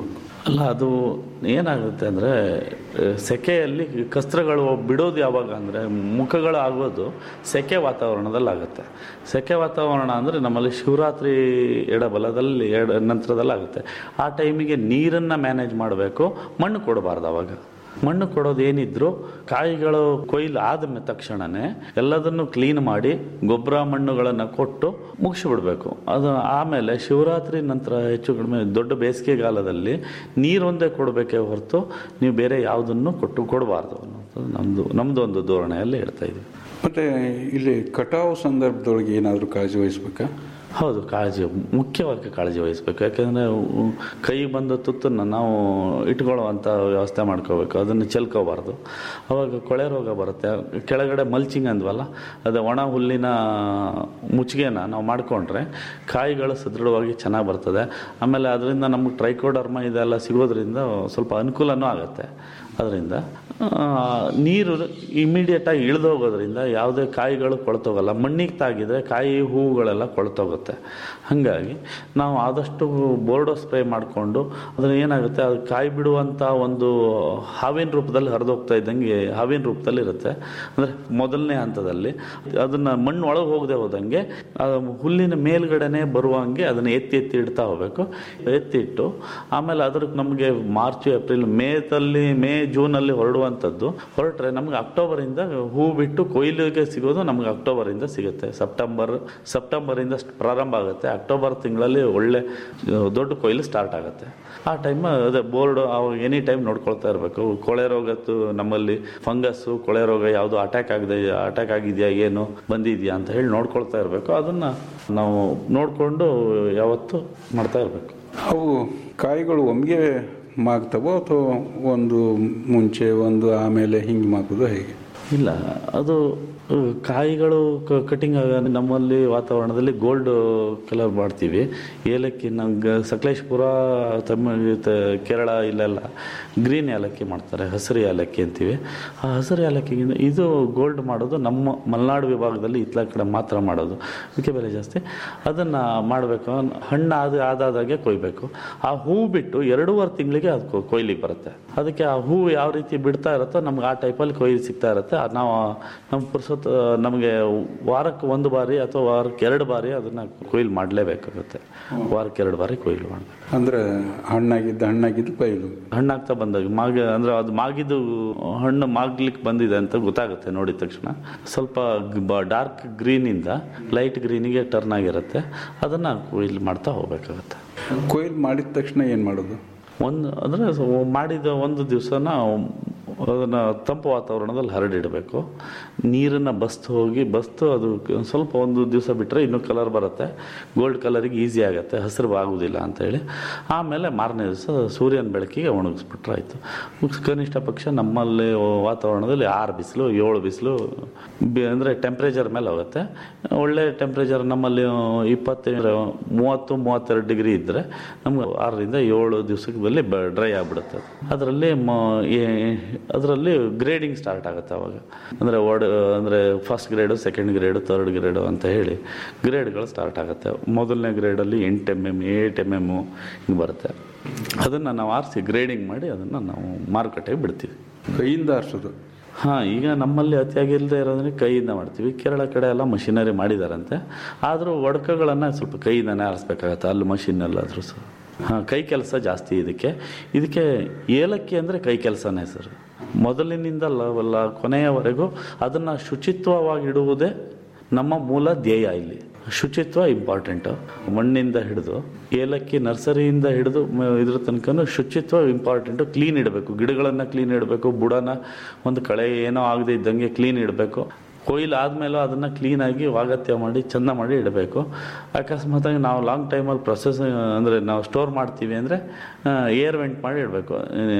ಅಲ್ಲ ಅದು ಏನಾಗುತ್ತೆ ಅಂದರೆ ಸೆಕೆಯಲ್ಲಿ ಕಸ್ತ್ರಗಳು ಬಿಡೋದು ಯಾವಾಗ ಅಂದರೆ ಮುಖಗಳು ಆಗೋದು ಸೆಕೆ ವಾತಾವರಣದಲ್ಲಿ ಆಗುತ್ತೆ ಸೆಕೆ ವಾತಾವರಣ ಅಂದರೆ ನಮ್ಮಲ್ಲಿ ಶಿವರಾತ್ರಿ ಎಡಬಲದಲ್ಲಿ ಎಡ ನಂತರದಲ್ಲಿ ಆಗುತ್ತೆ ಆ ಟೈಮಿಗೆ ನೀರನ್ನು ಮ್ಯಾನೇಜ್ ಮಾಡಬೇಕು ಮಣ್ಣು ಕೊಡಬಾರ್ದು ಅವಾಗ ಮಣ್ಣು ಕೊಡೋದು ಏನಿದ್ರು ಕಾಯಿಗಳು ಕೊಯ್ಲು ಆದ ತಕ್ಷಣನೇ ಎಲ್ಲದನ್ನು ಕ್ಲೀನ್ ಮಾಡಿ ಗೊಬ್ಬರ ಮಣ್ಣುಗಳನ್ನು ಕೊಟ್ಟು ಮುಗಿಸಿಬಿಡ್ಬೇಕು ಅದು ಆಮೇಲೆ ಶಿವರಾತ್ರಿ ನಂತರ ಹೆಚ್ಚು ಕಡಿಮೆ ದೊಡ್ಡ ಬೇಸಿಗೆಗಾಲದಲ್ಲಿ ನೀರೊಂದೇ ಕೊಡಬೇಕೇ ಹೊರತು ನೀವು ಬೇರೆ ಯಾವುದನ್ನು ಕೊಟ್ಟು ಕೊಡಬಾರ್ದು ಅನ್ನೋದು ನಮ್ಮದು ನಮ್ಮದು ಒಂದು ಧೋರಣೆಯಲ್ಲಿ ಹೇಳ್ತಾ ಇದ್ದೀವಿ ಮತ್ತೆ ಇಲ್ಲಿ ಕಟಾವು ಸಂದರ್ಭದೊಳಗೆ ಏನಾದರೂ ಕಾಳಜಿ ವಹಿಸ್ಬೇಕಾ ಹೌದು ಕಾಳಜಿ ಮುಖ್ಯವಾಗಿ ಕಾಳಜಿ ವಹಿಸ್ಬೇಕು ಯಾಕೆಂದರೆ ಕೈ ಬಂದ ತುತ್ತನ್ನು ನಾವು ಇಟ್ಕೊಳ್ಳುವಂಥ ವ್ಯವಸ್ಥೆ ಮಾಡ್ಕೋಬೇಕು ಅದನ್ನು ಚೆಲ್ಕೋಬಾರ್ದು ಅವಾಗ ಕೊಳೆ ರೋಗ ಬರುತ್ತೆ ಕೆಳಗಡೆ ಮಲ್ಚಿಂಗ್ ಅಂದ್ವಲ್ಲ ಅದು ಒಣ ಹುಲ್ಲಿನ ಮುಚ್ಚಿಗೆನ ನಾವು ಮಾಡಿಕೊಂಡ್ರೆ ಕಾಯಿಗಳು ಸದೃಢವಾಗಿ ಚೆನ್ನಾಗಿ ಬರ್ತದೆ ಆಮೇಲೆ ಅದರಿಂದ ನಮಗೆ ಟ್ರೈಕೋಡರ್ಮ ಇದೆಲ್ಲ ಸಿಗೋದ್ರಿಂದ ಸ್ವಲ್ಪ ಅನುಕೂಲನೂ ಆಗುತ್ತೆ ಅದರಿಂದ ನೀರು ಇಮಿಡಿಯೇಟಾಗಿ ಇಳಿದೋಗೋದ್ರಿಂದ ಯಾವುದೇ ಕಾಯಿಗಳು ಕೊಳ್ತೋಗಲ್ಲ ಮಣ್ಣಿಗೆ ತಾಗಿದ್ರೆ ಕಾಯಿ ಹೂವುಗಳೆಲ್ಲ ಕೊಳ್ತೋಗುತ್ತೆ ಹಾಗಾಗಿ ನಾವು ಆದಷ್ಟು ಬೋರ್ಡೋ ಸ್ಪ್ರೇ ಮಾಡಿಕೊಂಡು ಅದನ್ನ ಏನಾಗುತ್ತೆ ಅದು ಕಾಯಿ ಬಿಡುವಂಥ ಒಂದು ಹಾವಿನ ರೂಪದಲ್ಲಿ ಹರಿದೋಗ್ತಾ ಇದ್ದಂಗೆ ಹಾವಿನ ರೂಪದಲ್ಲಿ ಇರುತ್ತೆ ಅಂದರೆ ಮೊದಲನೇ ಹಂತದಲ್ಲಿ ಅದನ್ನು ಮಣ್ಣು ಒಳಗೆ ಹೋಗದೆ ಹೋದಂಗೆ ಆ ಹುಲ್ಲಿನ ಮೇಲ್ಗಡೆನೆ ಬರುವಂಗೆ ಅದನ್ನು ಎತ್ತಿ ಎತ್ತಿ ಇಡ್ತಾ ಹೋಗಬೇಕು ಎತ್ತಿಟ್ಟು ಆಮೇಲೆ ಅದ್ರಕ್ಕೆ ನಮಗೆ ಮಾರ್ಚ್ ಏಪ್ರಿಲ್ ಮೇದಲ್ಲಿ ಮೇ ಜೂನಲ್ಲಿ ಹೊರಡುವಂಥದ್ದು ಹೊರಟ್ರೆ ನಮ್ಗೆ ಅಕ್ಟೋಬರಿಂದ ಹೂ ಬಿಟ್ಟು ಕೊಯ್ಲಿಗೆ ಸಿಗೋದು ನಮ್ಗೆ ಅಕ್ಟೋಬರಿಂದ ಸಿಗುತ್ತೆ ಸೆಪ್ಟೆಂಬರ್ ಸೆಪ್ಟೆಂಬರಿಂದ ಪ್ರಾರಂಭ ಆಗುತ್ತೆ ಅಕ್ಟೋಬರ್ ತಿಂಗಳಲ್ಲಿ ಒಳ್ಳೆ ದೊಡ್ಡ ಕೊಯ್ಲು ಸ್ಟಾರ್ಟ್ ಆಗುತ್ತೆ ಆ ಟೈಮ್ ಅದೇ ಬೋರ್ಡ್ ಅವಾಗ ಎನಿ ಟೈಮ್ ನೋಡ್ಕೊಳ್ತಾ ಇರಬೇಕು ಕೊಳೆ ರೋಗತ್ತು ನಮ್ಮಲ್ಲಿ ಫಂಗಸ್ಸು ಕೊಳೆ ರೋಗ ಯಾವುದು ಅಟ್ಯಾಕ್ ಆಗದೆ ಅಟ್ಯಾಕ್ ಆಗಿದೆಯಾ ಏನು ಬಂದಿದೆಯಾ ಅಂತ ಹೇಳಿ ನೋಡ್ಕೊಳ್ತಾ ಇರಬೇಕು ಅದನ್ನು ನಾವು ನೋಡಿಕೊಂಡು ಯಾವತ್ತು ಮಾಡ್ತಾ ಇರಬೇಕು ಅವು ಕಾಯಿಗಳು ಒಮ್ಗೆ ಮಾಗ್ತವೋ ಅಥವಾ ಒಂದು ಮುಂಚೆ ಒಂದು ಆಮೇಲೆ ಹಿಂಗೆ ಮಾಗುದು ಹೇಗೆ ಇಲ್ಲ ಅದು ಆ, ಕಾಯಿಗಳು ಕಟಿಂಗ್ ಆಗ ನಮ್ಮಲ್ಲಿ ವಾತಾವರಣದಲ್ಲಿ ಗೋಲ್ಡ್ ಕಲರ್ ಮಾಡ್ತೀವಿ ಏಲಕ್ಕಿ ನಮ್ಗೆ ಸಕಲೇಶ್ಪುರ ತಮಿಳ್ ತ- ಕೇರಳ ಇಲ್ಲೆಲ್ಲ ಗ್ರೀನ್ ಏಲಕ್ಕಿ ಮಾಡ್ತಾರೆ ಹಸಿರು ಏಲಕ್ಕಿ ಅಂತೀವಿ ಆ ಹಸಿರು ಏಲಕ್ಕಿಗಿಂತ ಇದು ಗೋಲ್ಡ್ ಮಾಡೋದು ನಮ್ಮ ಮಲೆನಾಡು ವಿಭಾಗದಲ್ಲಿ ಇತ್ಲ ಕಡೆ ಮಾತ್ರ ಮಾಡೋದು ಅದಕ್ಕೆ ಬೆಲೆ ಜಾಸ್ತಿ ಅದನ್ನು ಮಾಡಬೇಕು ಹಣ್ಣು ಆದ ಆದಾದಾಗೆ ಕೊಯ್ಬೇಕು ಆ ಹೂ ಬಿಟ್ಟು ಎರಡೂವರೆ ತಿಂಗಳಿಗೆ ಅದು ಕೊ- ಕೊಯ್ಲಿಗೆ ಬರುತ್ತೆ ಅದಕ್ಕೆ ಆ ಹೂ ಯಾವ ರೀತಿ ಬಿಡ್ತಾ ಇರುತ್ತೋ ನಮ್ಗೆ ಆ ಟೈಪಲ್ಲಿ ಕೊಯ್ಲು ಸಿಗ್ತಾ ಇರುತ್ತೆ ಅದ್ ನಾವು ನಮ್ಮ ಪುರುಸೊತ್ತು ನಮಗೆ ವಾರಕ್ಕೆ ಒಂದು ಬಾರಿ ಅಥವಾ ವಾರಕ್ಕೆ ಎರಡು ಬಾರಿ ಅದನ್ನು ಕೊಯ್ಲು ಮಾಡಲೇಬೇಕಾಗುತ್ತೆ ವಾರಕ್ಕೆ ಎರಡು ಬಾರಿ ಕೊಯ್ಲು ಮಾಡಬೇಕು ಅಂದ್ರೆ ಹಣ್ಣಾಗಿದ್ದ ಹಣ್ಣಾಗಿದ್ದು ಕೊಯ್ಲು ಹಣ್ಣಾಗ್ತಾ ಬಂದಾಗ ಮಾಗ ಅಂದ್ರೆ ಅದು ಮಾಗಿದ್ದು ಹಣ್ಣು ಮಾಗ್ಲಿಕ್ಕೆ ಬಂದಿದೆ ಅಂತ ಗೊತ್ತಾಗುತ್ತೆ ನೋಡಿದ ತಕ್ಷಣ ಸ್ವಲ್ಪ ಡಾರ್ಕ್ ಗ್ರೀನಿಂದ ಲೈಟ್ ಗ್ರೀನಿಗೆ ಟರ್ನ್ ಆಗಿರುತ್ತೆ ಅದನ್ನು ಕೊಯ್ಲು ಮಾಡ್ತಾ ಹೋಗ್ಬೇಕಾಗುತ್ತೆ ಕೊಯ್ಲು ಮಾಡಿದ ತಕ್ಷಣ ಏನು ಮಾಡೋದು ಒಂದು ಅಂದರೆ ಮಾಡಿದ ಒಂದು ದಿವಸನ ಅದನ್ನು ತಂಪು ವಾತಾವರಣದಲ್ಲಿ ಹರಡಿಡಬೇಕು ನೀರನ್ನು ಬಸ್ತು ಹೋಗಿ ಬಸ್ತು ಅದು ಕ- ಸ್ವಲ್ಪ ಒಂದು ದಿವಸ ಬಿಟ್ಟರೆ ಇನ್ನೂ ಕಲರ್ ಬರುತ್ತೆ ಗೋಲ್ಡ್ ಕಲರಿಗೆ ಈಸಿ ಆಗುತ್ತೆ ಹಸಿರು ಆಗುವುದಿಲ್ಲ ಅಂತೇಳಿ ಆಮೇಲೆ ಮಾರನೇ ದಿವಸ ಸೂರ್ಯನ ಬೆಳಕಿಗೆ ಒಣಗಿಸ್ಬಿಟ್ರೆ ಆಯಿತು ಕನಿಷ್ಠ ಪಕ್ಷ ನಮ್ಮಲ್ಲಿ ವಾತಾವರಣದಲ್ಲಿ ಆರು ಬಿಸಿಲು ಏಳು ಬಿಸಿಲು ಬಿ ಅಂದರೆ ಟೆಂಪ್ರೇಚರ್ ಮೇಲೆ ಹೋಗುತ್ತೆ ಒಳ್ಳೆ ಟೆಂಪ್ರೇಚರ್ ನಮ್ಮಲ್ಲಿ ಇಪ್ಪತ್ತೇಳು ಮೂವತ್ತು ಮೂವತ್ತೆರಡು ಡಿಗ್ರಿ ಇದ್ದರೆ ನಮ್ಗೆ ಆರರಿಂದ ಏಳು ದಿವಸದಲ್ಲಿ ಡ್ರೈ ಆಗಿಬಿಡುತ್ತೆ ಅದರಲ್ಲಿ ಅದರಲ್ಲಿ ಗ್ರೇಡಿಂಗ್ ಸ್ಟಾರ್ಟ್ ಆಗುತ್ತೆ ಅವಾಗ ಅಂದರೆ ವರ್ಡ್ ಅಂದರೆ first grade second grade third grade ಅಂತ ಹೇಳಿ ಗ್ರೇಡ್ಗಳು ಸ್ಟಾರ್ಟ್ ಆಗುತ್ತೆ ಮೊದಲನೇ ಗ್ರೇಡಲ್ಲಿ ಎಂಟು M M eight M M ಹಿಂಗೆ ಬರುತ್ತೆ ಅದನ್ನು ನಾವು ಆರಿಸಿ ಗ್ರೇಡಿಂಗ್ ಮಾಡಿ ಅದನ್ನು ನಾವು ಮಾರುಕಟ್ಟೆಗೆ ಬಿಡ್ತೀವಿ ಕೈಯಿಂದ ಆರಿಸೋದು ಹಾಂ ಈಗ ನಮ್ಮಲ್ಲಿ ಅತಿಯಾಗಿ ಇಲ್ಲದೆ ಇರೋದ್ರೆ ಕೈಯಿಂದ ಮಾಡ್ತೀವಿ ಕೇರಳ ಕಡೆ ಎಲ್ಲ ಮಷಿನರಿ ಮಾಡಿದಾರಂತೆ ಆದರೂ ಒಡಕಗಳನ್ನು ಸ್ವಲ್ಪ ಕೈಯಿಂದನೇ ಆರಿಸ್ಬೇಕಾಗತ್ತೆ ಅಲ್ಲಿ ಮಷಿನಲ್ಲಾದರೂ ಸಹ ಹಾಂ ಕೈ ಕೆಲಸ ಜಾಸ್ತಿ ಇದಕ್ಕೆ ಇದಕ್ಕೆ ಏಲಕ್ಕಿ ಅಂದರೆ ಕೈ ಕೆಲಸನೇ ಸರ್ ಮೊದಲಿನಿಂದ ಲ- ಲ- ಕೊನೆಯವರೆಗೂ ಅದನ್ನು ಶುಚಿತ್ವವಾಗಿಡುವುದೇ ನಮ್ಮ ಮೂಲ ಧ್ಯೇಯ ಇಲ್ಲಿ ಶುಚಿತ್ವ ಇಂಪಾರ್ಟೆಂಟು ಮಣ್ಣಿಂದ ಹಿಡಿದು ಏಲಕ್ಕಿ ನರ್ಸರಿಯಿಂದ ಹಿಡಿದು ಮ- ಇದ್ರ ತನಕ ಶುಚಿತ್ವ ಇಂಪಾರ್ಟೆಂಟು ಕ್ಲೀನ್ ಇಡಬೇಕು ಗಿಡಗಳನ್ನು ಕ್ಲೀನ್ ಇಡಬೇಕು ಬುಡನ ಒಂದು ಕಳೆ ಏನೋ ಆಗದೆ ಇದ್ದಂಗೆ ಕ್ಲೀನ್ ಇಡಬೇಕು ಕೊಯ್ಲು ಆದಮೇಲೂ ಅದನ್ನು ಕ್ಲೀನಾಗಿ ವಾಗತ್ಯ ಮಾಡಿ ಚೆಂದ ಮಾಡಿ ಇಡಬೇಕು ಅಕಸ್ಮಾತಾಗಿ ನಾವು ಲಾಂಗ್ ಟೈಮಲ್ಲಿ ಪ್ರೊಸೆಸ್ ಅಂದರೆ ನಾವು ಸ್ಟೋರ್ ಮಾಡ್ತೀವಿ ಅಂದರೆ ಏರ್ ವೆಂಟ್ ಮಾಡಿ ಇಡಬೇಕು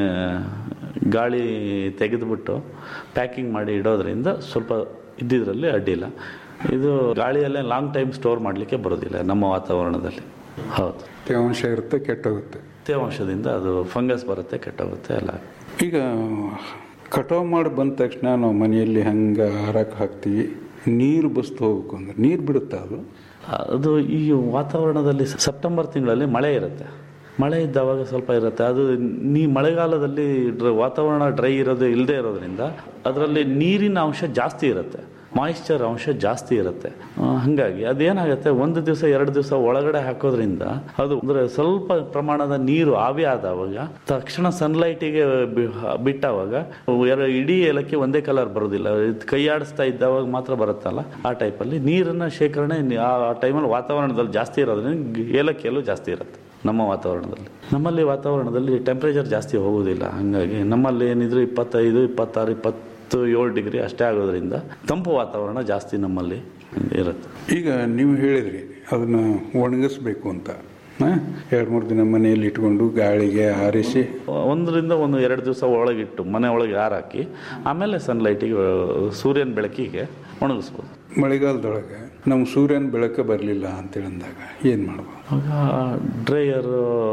ಗಾಳಿ ತೆಗೆದುಬಿಟ್ಟು ಪ್ಯಾಕಿಂಗ್ ಮಾಡಿ ಇಡೋದ್ರಿಂದ ಸ್ವಲ್ಪ ಇದ್ದಿದ್ರಲ್ಲಿ ಅಡ್ಡಿಲ್ಲ ಇದು ಗಾಳಿಯಲ್ಲೇ ಲಾಂಗ್ ಟೈಮ್ ಸ್ಟೋರ್ ಮಾಡಲಿಕ್ಕೆ ಬರೋದಿಲ್ಲ ನಮ್ಮ ವಾತಾವರಣದಲ್ಲಿ ಹೌದು ತೇವಾಂಶ ಇರುತ್ತೆ ಕೆಟ್ಟೋಗುತ್ತೆ ತೇವಾಂಶದಿಂದ ಅದು ಫಂಗಸ್ ಬರುತ್ತೆ ಕೆಟ್ಟೋಗುತ್ತೆ ಎಲ್ಲ ಈಗ ಕಟಾವು ಮಾಡಿ ಬಂದ ತಕ್ಷಣ ನಾವು ಮನೆಯಲ್ಲಿ ಹಂಗೆ ಹಾರಕ್ಕೆ ಹಾಕ್ತೀವಿ ನೀರು ಬಸ್ತು ಹೋಗ್ಬೇಕು ಅಂದ್ರೆ ನೀರು ಬಿಡುತ್ತಾ ಅದು ಅದು ಈ ವಾತಾವರಣದಲ್ಲಿ ಸೆಪ್ಟೆಂಬರ್ ತಿಂಗಳಲ್ಲಿ ಮಳೆ ಇರುತ್ತೆ ಮಳೆ ಇದ್ದವಾಗ ಸ್ವಲ್ಪ ಇರುತ್ತೆ ಅದು ನೀ ಮಳೆಗಾಲದಲ್ಲಿ ಡ್ರ- ವಾತಾವರಣ ಡ್ರೈ ಇರೋದು ಇಲ್ಲದೆ ಇರೋದ್ರಿಂದ ಅದರಲ್ಲಿ ನೀರಿನ ಅಂಶ ಜಾಸ್ತಿ ಇರುತ್ತೆ ಮಾಯಿಶ್ಚರ್ ಅಂಶ ಜಾಸ್ತಿ ಇರುತ್ತೆ ಆ, ಹಂಗಾಗಿ ಅದೇನಾಗುತ್ತೆ ಒಂದು ದಿವಸ ಎರಡು ದಿವಸ ಒಳಗಡೆ ಹಾಕೋದ್ರಿಂದ ಅದು ಅಂದ್ರೆ ಸ್ವಲ್ಪ ಪ್ರಮಾಣದ ನೀರು ಆವಿ ಆದವಾಗ ತಕ್ಷಣ ಸನ್ಲೈಟಿಗೆ ಬಿಟ್ಟಾವಾಗ ಎರ- ಇಡೀ ಏಲಕ್ಕಿ ಒಂದೇ ಕಲರ್ ಬರೋದಿಲ್ಲ ಇದ್ ಕೈಯಾಡಿಸ್ತಾ ಇದ್ದವಾಗ ಮಾತ್ರ ಬರುತ್ತಲ್ಲ ಆ ಟೈಪಲ್ಲಿ ನೀರನ್ನ ಶೇಖರಣೆ ನಿ- ಆ ಟೈಮಲ್ಲಿ ವಾತಾವರಣದಲ್ಲಿ ಜಾಸ್ತಿ ಇರೋದ್ರಿಂದ ಗ್- ಏಲಕ್ಕಿಯಲ್ಲೂ ಜಾಸ್ತಿ ಇರುತ್ತೆ ನಮ್ಮ ವಾತಾವರಣದಲ್ಲಿ ನಮ್ಮಲ್ಲಿ ವಾತಾವರಣದಲ್ಲಿ ಟೆಂಪ್ರೇಚರ್ ಜಾಸ್ತಿ ಹೋಗೋದಿಲ್ಲ ಹಂಗಾಗಿ ನಮ್ಮಲ್ಲಿ ಏನಿದ್ರು ಇಪ್ಪತ್ತೈದು ಇಪ್ಪತ್ತಾರು ಇಪ್ಪತ್ತು ಏಳು ಡಿಗ್ರಿ ಅಷ್ಟೇ ಆಗೋದ್ರಿಂದ ತಂಪು ವಾತಾವರಣ ಜಾಸ್ತಿ ನಮ್ಮಲ್ಲಿ ಇರುತ್ತೆ ಈಗ ನೀವು ಹೇಳಿದ್ರಿ ಅದನ್ನ ಒಣಗಿಸ್ಬೇಕು ಅಂತ ಎರಡು ಮೂರು ದಿನ ಮನೆಯಲ್ಲಿ ಇಟ್ಕೊಂಡು ಗಾಳಿಗೆ ಆರಿಸಿ ಒಂದರಿಂದ ಒಂದು ಎರಡು ದಿವಸ ಒಳಗಿಟ್ಟು ಮನೆ ಒಳಗೆ ಹಾರಾಕಿ ಆಮೇಲೆ ಸನ್ಲೈಟಿಗೆ ಸೂರ್ಯನ ಬೆಳಕಿಗೆ ಒಣಗಿಸ್ಬೋದು ಮಳೆಗಾಲದೊಳಗೆ ನಮ್ಮ ಸೂರ್ಯನ ಬೆಳಕೆ ಬರಲಿಲ್ಲ ಅಂತೇಳಿ ಅಂದಾಗ ಏನು ಮಾಡ್ಬೋದು ಆಗ ಡ್ರೈಯರ್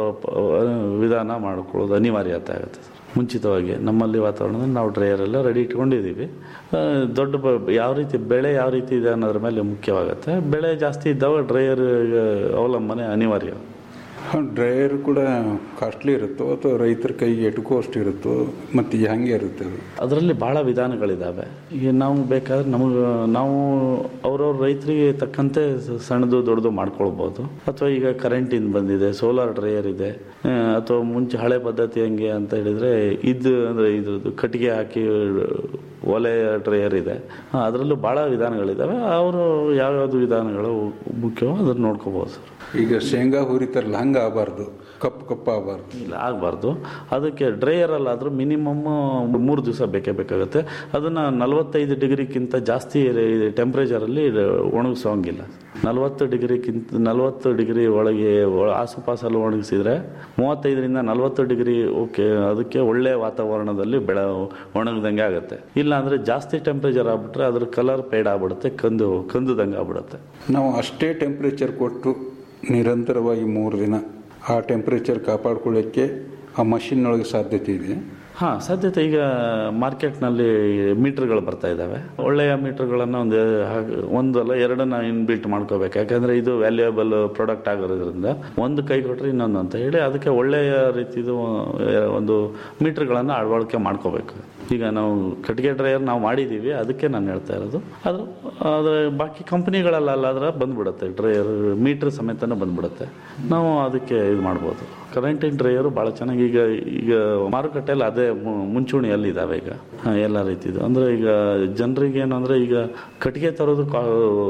ವಿಧಾನ ಮಾಡ್ಕೊಳ್ಳೋದು ಅನಿವಾರ್ಯತೆ ಆಗುತ್ತೆ ಸರ್ ಮುಂಚಿತವಾಗಿ ನಮ್ಮಲ್ಲಿ ವಾತಾವರಣದಲ್ಲಿ ನಾವು ಡ್ರೈಯರ್ ಎಲ್ಲ ರೆಡಿ ಇಟ್ಕೊಂಡಿದ್ದೀವಿ ಆ, ದೊಡ್ಡ ಬ- ಯಾವ ರೀತಿ ಬೆಳೆ ಯಾವ ರೀತಿ ಇದೆ ಅನ್ನೋದ್ರ ಮೇಲೆ ಮುಖ್ಯವಾಗುತ್ತೆ ಬೆಳೆ ಜಾಸ್ತಿ ಇದ್ದಾಗ ಡ್ರೈಯರ್ ಅವಲಂಬನೆ ಅನಿವಾರ್ಯ ಡ್ರೈಯರ್ ಕೂಡ ಕಾಸ್ಟ್ಲಿ ಇರುತ್ತೋ ಅಥವಾ ರೈತರ ಕೈಗೆ ಎಟುಕುವಷ್ಟು ಇರುತ್ತೋ ಮತ್ತು ಹೆಂಗೆ ಇರುತ್ತೆ ಅದು ಅದರಲ್ಲಿ ಭಾಳ ವಿಧಾನಗಳಿದ್ದಾವೆ ಈಗ ನಾವು ಬೇಕಾದ್ರೆ ನಮಗೆ ನಾವು ಅವ್ರವ್ರ ರೈತರಿಗೆ ತಕ್ಕಂತೆ ಸ- ಸಣ್ಣದು ದೊಡ್ಡದು ಮಾಡ್ಕೊಳ್ಬೋದು ಅಥವಾ ಈಗ ಕರೆಂಟಿಂದ ಬಂದಿದೆ ಸೋಲಾರ್ ಡ್ರೈಯರ್ ಇದೆ ಆ, ಅಥವಾ ಮುಂಚೆ ಹಳೆ ಪದ್ಧತಿ ಹೆಂಗೆ ಅಂತ ಹೇಳಿದ್ರೆ ಇದು ಅಂದರೆ ಇದ್ರದ್ದು ಕಟ್ಟಿಗೆ ಹಾಕಿ ಒಲೆ ಡ್ರೈಯರ್ ಇದೆ ಆ, ಅದರಲ್ಲೂ ಭಾಳ ವಿಧಾನಗಳಿದ್ದಾವೆ ಅವರು ಯಾವ್ಯಾವ್ದು ವಿಧಾನಗಳು ಮುಖ್ಯವೋ ಅದನ್ನು ನೋಡ್ಕೋಬೋದು ಸರ್ ಈಗ ಶೇಂಗಾ ಹುರಿತಾರಲ್ಲ ಹಂಗೆ ಆಗಬಾರ್ದು ಕಪ್ಪು ಕಪ್ಪು ಆಗಬಾರ್ದು ಇಲ್ಲ ಆಗಬಾರ್ದು ಅದಕ್ಕೆ ಡ್ರೈಯರಲ್ಲಾದರೂ ಮಿನಿಮಮ್ ಮೂರು ದಿವಸ ಬೇಕೇ ಬೇಕಾಗುತ್ತೆ ಅದನ್ನು ನಲವತ್ತೈದು ಡಿಗ್ರಿಗಿಂತ ಜಾಸ್ತಿ ಟೆಂಪ್ರೇಚರಲ್ಲಿ ಒಣಗಿಸೋಂಗಿಲ್ಲ ನಲವತ್ತು ಡಿಗ್ರಿಗಿಂತ ನಲವತ್ತು ಡಿಗ್ರಿ ಒಳಗೆ ಒಳ- ಆಸುಪಾಸಲ್ಲಿ ಒಣಗಿಸಿದ್ರೆ ಮೂವತ್ತೈದರಿಂದ ನಲವತ್ತು ಡಿಗ್ರಿ ಓಕೆ ಅದಕ್ಕೆ ಒಳ್ಳೆ ವಾತಾವರಣದಲ್ಲಿ ಬೆಳೆ ಒಣಗ್ದಂಗೆ ಆಗುತ್ತೆ ಇಲ್ಲ ಅಂದರೆ ಜಾಸ್ತಿ ಟೆಂಪ್ರೇಚರ್ ಆಗ್ಬಿಟ್ರೆ ಅದ್ರ ಕಲರ್ ಪೇಡ್ ಆಗ್ಬಿಡುತ್ತೆ ಕಂದು ಕಂದುದಂಗೆ ಆಗ್ಬಿಡುತ್ತೆ ನಾವು ಅಷ್ಟೇ ಟೆಂಪ್ರೇಚರ್ ಕೊಟ್ಟು ನಿರಂತರವಾಗಿ ಮೂರು ದಿನ ಆ ಟೆಂಪ್ರೇಚರ್ ಕಾಪಾಡ್ಕೊಳ್ಳೋಕ್ಕೆ ಆ ಮಷಿನ್ನೊಳಗೆ ಸಾಧ್ಯತೆ ಇದೆ ಹಾಂ ಸಾಧ್ಯತೆ ಈಗ ಮಾರ್ಕೆಟ್ನಲ್ಲಿ ಮೀಟರ್ಗಳು ಬರ್ತಾ ಇದ್ದಾವೆ ಒಳ್ಳೆಯ ಮೀಟರ್ಗಳನ್ನು ಒಂದು ಹಾಗೆ ಒಂದಲ್ಲ ಎರಡನ್ನ ಇನ್ಬಿಲ್ಟ್ ಮಾಡ್ಕೋಬೇಕು ಯಾಕಂದ್ರೆ ಇದು ವ್ಯಾಲ್ಯೂಯಬಲ್ ಪ್ರಾಡಕ್ಟ್ ಆಗಿರೋದ್ರಿಂದ ಒಂದು ಕೈ ಕೊಟ್ಟರೆ ಇನ್ನೊಂದು ಅಂತ ಹೇಳಿ ಅದಕ್ಕೆ ಒಳ್ಳೆಯ ರೀತಿದು ಒಂದು ಮೀಟರ್ಗಳನ್ನು ಅಳವಡಿಕೆ ಮಾಡ್ಕೋಬೇಕು ಈಗ ನಾವು ಕಟ್ಟಿಗೆ ಡ್ರೈಯರ್ ನಾವು ಮಾಡಿದ್ದೀವಿ ಅದಕ್ಕೆ ನಾನು ಹೇಳ್ತಾ ಇರೋದು ಅದು ಆದರೆ ಬಾಕಿ ಕಂಪ್ನಿಗಳಲ್ಲಾದ್ರೆ ಬಂದ್ಬಿಡುತ್ತೆ ಡ್ರೈಯರ್ ಮೀಟರ್ ಸಮೇತನೇ ಬಂದ್ಬಿಡುತ್ತೆ ನಾವು ಅದಕ್ಕೆ ಇದು ಮಾಡ್ಬೋದು ಕರೆಂಟಿನ ಡ್ರೈಯರು ಭಾಳ ಚೆನ್ನಾಗಿ ಈಗ ಈಗ ಮಾರುಕಟ್ಟೆಯಲ್ಲಿ ಅದೇ ಮು- ಮುಂಚೂಣಿಯಲ್ಲಿ ಇದಾವೆ ಈಗ ಹಾ, ಎಲ್ಲ ರೀತಿದು ಅಂದರೆ ಈಗ ಜನರಿಗೆ ಏನು ಅಂದರೆ ಈಗ ಕಟ್ಟಿಗೆ ತರೋದು ಕಾ-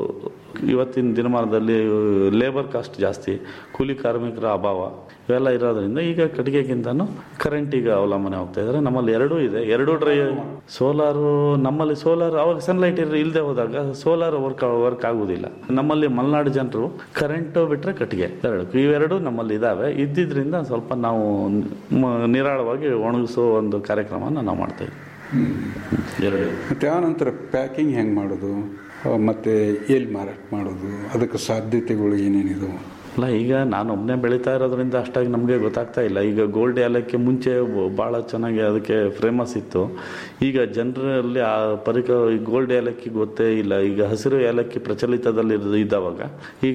ಇವತ್ತಿನ ದಿನಮಾನದಲ್ಲಿ ಲೇಬರ್ ಕಾಸ್ಟ್ ಜಾಸ್ತಿ ಕೂಲಿ ಕಾರ್ಮಿಕರ ಅಭಾವ ಇವೆಲ್ಲ ಇರೋದ್ರಿಂದ ಈಗ ಕಟ್ಟಿಗೆಗಿಂತನೂ ಕರೆಂಟಿಗೆ ಅವಲಂಬನೆ ಹೋಗ್ತಾ ಇದ್ದಾರೆ ನಮ್ಮಲ್ಲಿ ಎರಡೂ ಇದೆ ಎರಡೂ ಡ್ರೈ ಸೋಲಾರು ನಮ್ಮಲ್ಲಿ ಸೋಲಾರ್ ಅವಾಗ ಸನ್ಲೈಟ್ ಇರ ಇಲ್ಲದೆ ಹೋದಾಗ ಸೋಲಾರ್ ವರ್ಕ್ ವರ್ಕ್ ಆಗುವುದಿಲ್ಲ ನಮ್ಮಲ್ಲಿ ಮಲೆನಾಡು ಜನರು ಕರೆಂಟ್ ಬಿಟ್ರೆ ಕಟ್ಟಿಗೆ ಎರಡು ಇವೆರಡು ನಮ್ಮಲ್ಲಿ ಇದಾವೆ ಇದ್ದಿದ್ರಿಂದ ಸ್ವಲ್ಪ ನಾವು ಮ- ನಿರಾಳವಾಗಿ ಒಣಗಿಸೋ ಒಂದು ಕಾರ್ಯಕ್ರಮನ ನಾವು ಮಾಡ್ತಾ ಇದ್ದೀವಿ ಎರಡು ಮತ್ತು ಆ ನಂತರ ಪ್ಯಾಕಿಂಗ್ ಹೆಂಗೆ ಮಾಡೋದು ಆ, ಮತ್ತೆ ಎಲ್ಲಿ ಮಾರಾಟ ಮಾಡೋದು ಅದಕ್ಕೆ ಸಾಧ್ಯತೆಗಳು ಏನೇನಿದಾವೆ ಅಲ್ಲ ಈಗ ನಾನು ಒಬ್ಬನೇ ಬೆಳೀತಾ ಇರೋದ್ರಿಂದ ಅಷ್ಟಾಗಿ ನಮಗೆ ಗೊತ್ತಾಗ್ತಾ ಇಲ್ಲ ಈಗ ಗೋಲ್ಡ್ ಏಲಕ್ಕಿ ಮುಂಚೆ ಭಾಳ ಚೆನ್ನಾಗಿ ಅದಕ್ಕೆ ಫೇಮಸ್ ಇತ್ತು ಈಗ ಜನರಲ್ಲಿ ಆ ಪರಿಕ ಈ ಗೋಲ್ಡ್ ಏಲಕ್ಕಿ ಗೊತ್ತೇ ಇಲ್ಲ ಈಗ ಹಸಿರು ಏಲಕ್ಕಿ ಪ್ರಚಲಿತದಲ್ಲಿ ಇದ್- ಇದ್ದವಾಗ ಈಗ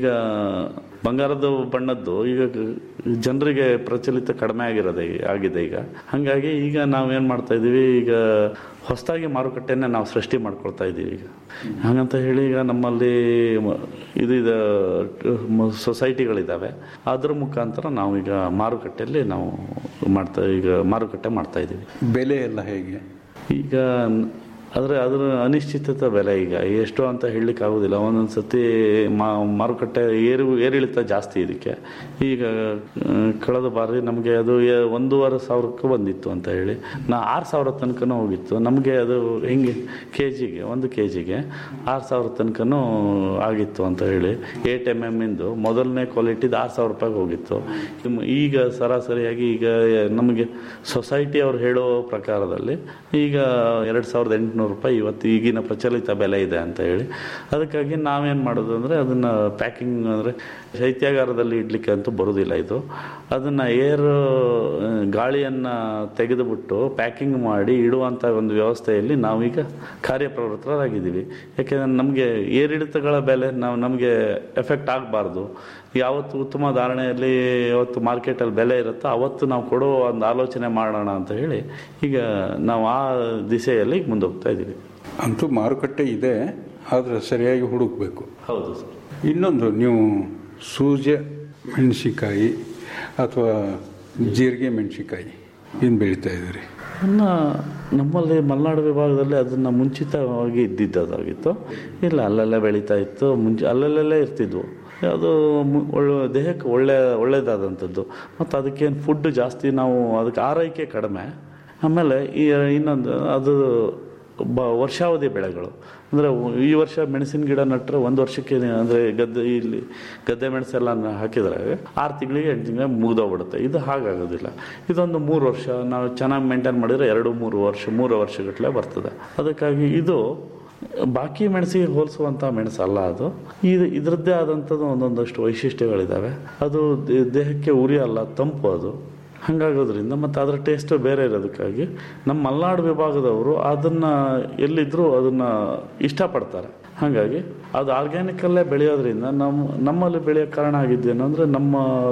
ಬಂಗಾರದ ಬಣ್ಣದ್ದು ಈಗ ಜನರಿಗೆ ಪ್ರಚಲಿತ ಕಡಿಮೆ ಆಗಿರೋದೆ ಆಗಿದೆ ಈಗ ಹಾಗಾಗಿ ಈಗ ನಾವೇನು ಮಾಡ್ತಾ ಇದ್ದೀವಿ ಈಗ ಹೊಸದಾಗಿ ಮಾರುಕಟ್ಟೆನ ನಾವು ಸೃಷ್ಟಿ ಮಾಡ್ಕೊಳ್ತಾ ಇದ್ದೀವಿ ಈಗ ಹಾಗಂತ ಹೇಳಿ ಈಗ ನಮ್ಮಲ್ಲಿ ಮ- ಇದು ಇದೆ ಮ- ಸೊಸೈಟಿಗಳಿದ್ದಾವೆ ಅದ್ರ ಮುಖಾಂತರ ನಾವು ಈಗ ಮಾರುಕಟ್ಟೆಯಲ್ಲಿ ನಾವು ಮಾಡ್ತಾ ಈಗ ಮಾರುಕಟ್ಟೆ ಮಾಡ್ತಾ ಇದ್ದೀವಿ ಬೆಲೆ ಎಲ್ಲ ಹೇಗೆ ಈಗ ನ- ಆದರೆ ಅದರ ಅನಿಶ್ಚಿತತೆ ಬೆಲೆ ಈಗ ಎಷ್ಟು ಅಂತ ಹೇಳಲಿಕ್ಕೆ ಆಗೋದಿಲ್ಲ ಒಂದೊಂದು ಸತಿ ಮಾ ಮಾರುಕಟ್ಟೆ ಏರು ಏರಿಳಿತ ಜಾಸ್ತಿ ಇದಕ್ಕೆ ಈಗ ಆ, ಕಳೆದ ಬಾರಿ ನಮಗೆ ಅದು ಎ- ಒಂದೂವರೆ ಸಾವಿರಕ್ಕೆ ಬಂದಿತ್ತು ಅಂತ ಹೇಳಿ ನಾ ಆರು ಸಾವಿರ ತನಕನೂ ಹೋಗಿತ್ತು ನಮಗೆ ಅದು ಹೆಂಗೆ ಕೆ ಜಿಗೆ ಒಂದು ಕೆ ಜಿಗೆ ಆರು ಸಾವಿರ ತನಕನೂ ಆಗಿತ್ತು ಅಂತ ಹೇಳಿ ಏಟ್ ಎಮ್ ಎಮ್ ಇಂದು ಮೊದಲನೇ ಕ್ವಾಲಿಟಿದು ಆರು ಸಾವಿರ ರೂಪಾಯಿಗೆ ಹೋಗಿತ್ತು ಇಮ್- ಈಗ ಸರಾಸರಿಯಾಗಿ ಈಗ ನಮಗೆ ಸೊಸೈಟಿ ಅವ್ರು ಹೇಳೋ ಪ್ರಕಾರದಲ್ಲಿ ಈಗ ಎರಡು ಸಾವಿರದ ಎಂಟುನೂರು ರೂಪಾಯಿ ಇವತ್ತು ಈಗಿನ ಪ್ರಚಲಿತ ಬೆಲೆ ಇದೆ ಅಂತ ಹೇಳಿ ಅದಕ್ಕಾಗಿ ನಾವೇನು ಮಾಡೋದು ಅಂದರೆ ಅದನ್ನು ಪ್ಯಾಕಿಂಗ್ ಅಂದರೆ ಶೈತ್ಯಾಗಾರದಲ್ಲಿ ಇಡ್ಲಿಕ್ಕೆ ಅಂತೂ ಬರುವುದಿಲ್ಲ ಇದು ಅದನ್ನು ಏರ್ ಗಾಳಿಯನ್ನು ತೆಗೆದುಬಿಟ್ಟು ಪ್ಯಾಕಿಂಗ್ ಮಾಡಿ ಇಡುವಂಥ ಒಂದು ವ್ಯವಸ್ಥೆಯಲ್ಲಿ ನಾವೀಗ ಕಾರ್ಯಪ್ರವೃತ್ತರಾಗಿದ್ದೀವಿ ಯಾಕೆಂದರೆ ನಮಗೆ ಏರಿಳಿತಗಳ ಬೆಲೆ ನಾವು ನಮಗೆ ಎಫೆಕ್ಟ್ ಆಗಬಾರ್ದು ಯಾವತ್ತು ಉತ್ತಮ ಧಾರಣೆಯಲ್ಲಿ ಯಾವತ್ತು ಮಾರ್ಕೆಟಲ್ಲಿ ಬೆಲೆ ಇರುತ್ತೋ ಅವತ್ತು ನಾವು ಕೊಡೋ ಒಂದು ಆಲೋಚನೆ ಮಾಡೋಣ ಅಂತ ಹೇಳಿ ಈಗ ನಾವು ಆ ದಿಸೆಯಲ್ಲಿ ಮುಂದೋಗ್ತಾ ಇದ್ದೀವಿ ಅಂತೂ ಮಾರುಕಟ್ಟೆ ಇದೆ ಆದರೆ ಸರಿಯಾಗಿ ಹುಡುಕಬೇಕು ಹೌದು ಸರ್ ಇನ್ನೊಂದು ನೀವು ಸೂಜೆ ಮೆಣಸಿಕಾಯಿ ಅಥವಾ ಜೀರಿಗೆ ಮೆಣಸಿಕಾಯಿ ಏನು ಬೆಳೀತಾ ಇದ್ದೀರಿ ಅನ್ನ ನಮ್ಮಲ್ಲಿ ಮಲೆನಾಡು ವಿಭಾಗದಲ್ಲಿ ಅದನ್ನು ಮುಂಚಿತವಾಗಿ ಇದ್ದಿದ್ದದಾಗಿತ್ತು ಇಲ್ಲ ಅಲ್ಲೆಲ್ಲ ಬೆಳೀತಾ ಇತ್ತು ಮುಂಚೆ ಅಲ್ಲಲ್ಲೇ ಇರ್ತಿದ್ವು ಅದು ಮು- ಒಳ್ಳೆ ದೇಹಕ್ಕೆ ಒಳ್ಳೆ ಒಳ್ಳೆಯದಾದಂಥದ್ದು ಮತ್ತು ಅದಕ್ಕೇನು ಫುಡ್ ಜಾಸ್ತಿ ನಾವು ಅದಕ್ಕೆ ಆರೈಕೆ ಕಡಿಮೆ ಆಮೇಲೆ ಈ ಇನ್ನೊಂದು ಅದು ಬ ವರ್ಷಾವಧಿ ಬೆಳೆಗಳು ಅಂದರೆ ಈ ವರ್ಷ ಮೆಣಸಿನ ಗಿಡ ನಟ್ಟರೆ ಒಂದು ವರ್ಷಕ್ಕೆ ಅಂದರೆ ಗದ್ದೆ ಇಲ್ಲಿ ಗದ್ದೆ ಮೆಣಸೆಲ್ಲ ಹಾಕಿದರೆ ಆರು ತಿಂಗಳಿಗೆ ಎಂಟು ತಿಂಗಳಿಗೆ ಮುಗ್ದೋಗ್ಬಿಡುತ್ತೆ ಇದು ಹಾಗಾಗೋದಿಲ್ಲ ಇದೊಂದು ಮೂರು ವರ್ಷ ನಾವು ಚೆನ್ನಾಗಿ ಮೇಂಟೈನ್ ಮಾಡಿದರೆ ಎರಡು ಮೂರು ವರ್ಷ ಮೂರು ವರ್ಷಗಟ್ಟಲೆ ಬರ್ತದೆ ಅದಕ್ಕಾಗಿ ಇದು ಬಾಕಿ ಮೆಣಸಿಗೆ ಹೋಲಿಸುವಂಥ ಮೆಣಸು ಅಲ್ಲ ಅದು ಇದು ಇದರದ್ದೇ ಆದಂಥದ್ದು ಒಂದೊಂದಷ್ಟು ವೈಶಿಷ್ಟ್ಯಗಳಿದ್ದಾವೆ ಅದು ದೇ- ದೇಹಕ್ಕೆ ಉರಿ ಅಲ್ಲ ತಂಪು ಅದು ಹಾಗಾಗೋದ್ರಿಂದ ಮತ್ತು ಅದರ ಟೇಸ್ಟು ಬೇರೆ ಇರೋದಕ್ಕಾಗಿ ನಮ್ಮ ಮಲೆನಾಡು ವಿಭಾಗದವರು ಅದನ್ನು ಎಲ್ಲಿದ್ದರೂ ಅದನ್ನು ಇಷ್ಟಪಡ್ತಾರೆ ಹಾಗಾಗಿ ಅದು ಆರ್ಗ್ಯಾನಿಕಲ್ಲೇ ಬೆಳೆಯೋದ್ರಿಂದ ನಮ್ಮ ನಮ್ಮಲ್ಲಿ ಬೆಳೆಯೋ ಕಾರಣ ಆಗಿದ್ದೇನು ಅಂದರೆ ನಮ್ಮ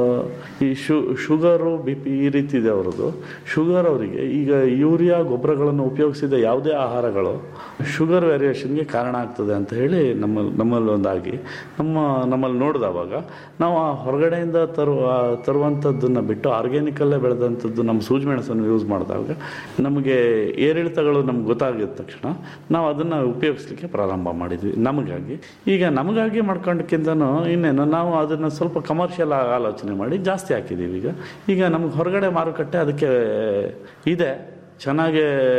ಈ ಶು ಶುಗರು ಬಿ ಪಿ ಈ ರೀತಿ ಇದೆ ಅವರದ್ದು ಶುಗರ್ ಅವರಿಗೆ ಈಗ ಯೂರಿಯಾ ಗೊಬ್ಬರಗಳನ್ನು ಉಪಯೋಗಿಸಿದ ಯಾವುದೇ ಆಹಾರಗಳು ಶುಗರ್ ವೇರಿಯೇಷನ್ಗೆ ಕಾರಣ ಆಗ್ತದೆ ಅಂತ ಹೇಳಿ ನಮ್ಮ ನಮ್ಮಲ್ಲಿ ಒಂದಾಗಿ ನಮ್ಮ ನಮ್ಮಲ್ಲಿ ನೋಡಿದವಾಗ ನಾವು ಆ ಹೊರಗಡೆಯಿಂದ ತರುವ ತರುವಂಥದ್ದನ್ನು ಬಿಟ್ಟು ಆರ್ಗ್ಯಾನಿಕಲ್ಲೇ ಬೆಳೆದಂಥದ್ದು ನಮ್ಮ ಸೂಜಿ ಮೆಣಸನ್ನು ಯೂಸ್ ಮಾಡಿದಾಗ ನಮಗೆ ಏರಿಳಿತಗಳು ನಮ್ಗೆ ಗೊತ್ತಾಗಿದ ತಕ್ಷಣ ನಾವು ಅದನ್ನು ಉಪಯೋಗಿಸ್ಲಿಕ್ಕೆ ಪ್ರಾರಂಭ ಮಾಡಿದ್ವಿ ನಮಗಾಗಿ ಈಗ ನಮಗಾಗಿ ಮಾಡ್ಕೊಂಡಕ್ಕಿಂತನೂ ಇನ್ನೇನು ನಾವು ಅದನ್ನು ಸ್ವಲ್ಪ ಕಮರ್ಷಿಯಲ್ ಆಲೋಚನೆ ಮಾಡಿ ಜಾಸ್ತಿ ಹಾಕಿದ್ದೀವಿ ಈಗ ಈಗ ನಮ್ಗೆ ಹೊರಗಡೆ ಮಾರುಕಟ್ಟೆ ಅದಕ್ಕೆ ಇದೆ ಚೆನ್ನಾಗೇ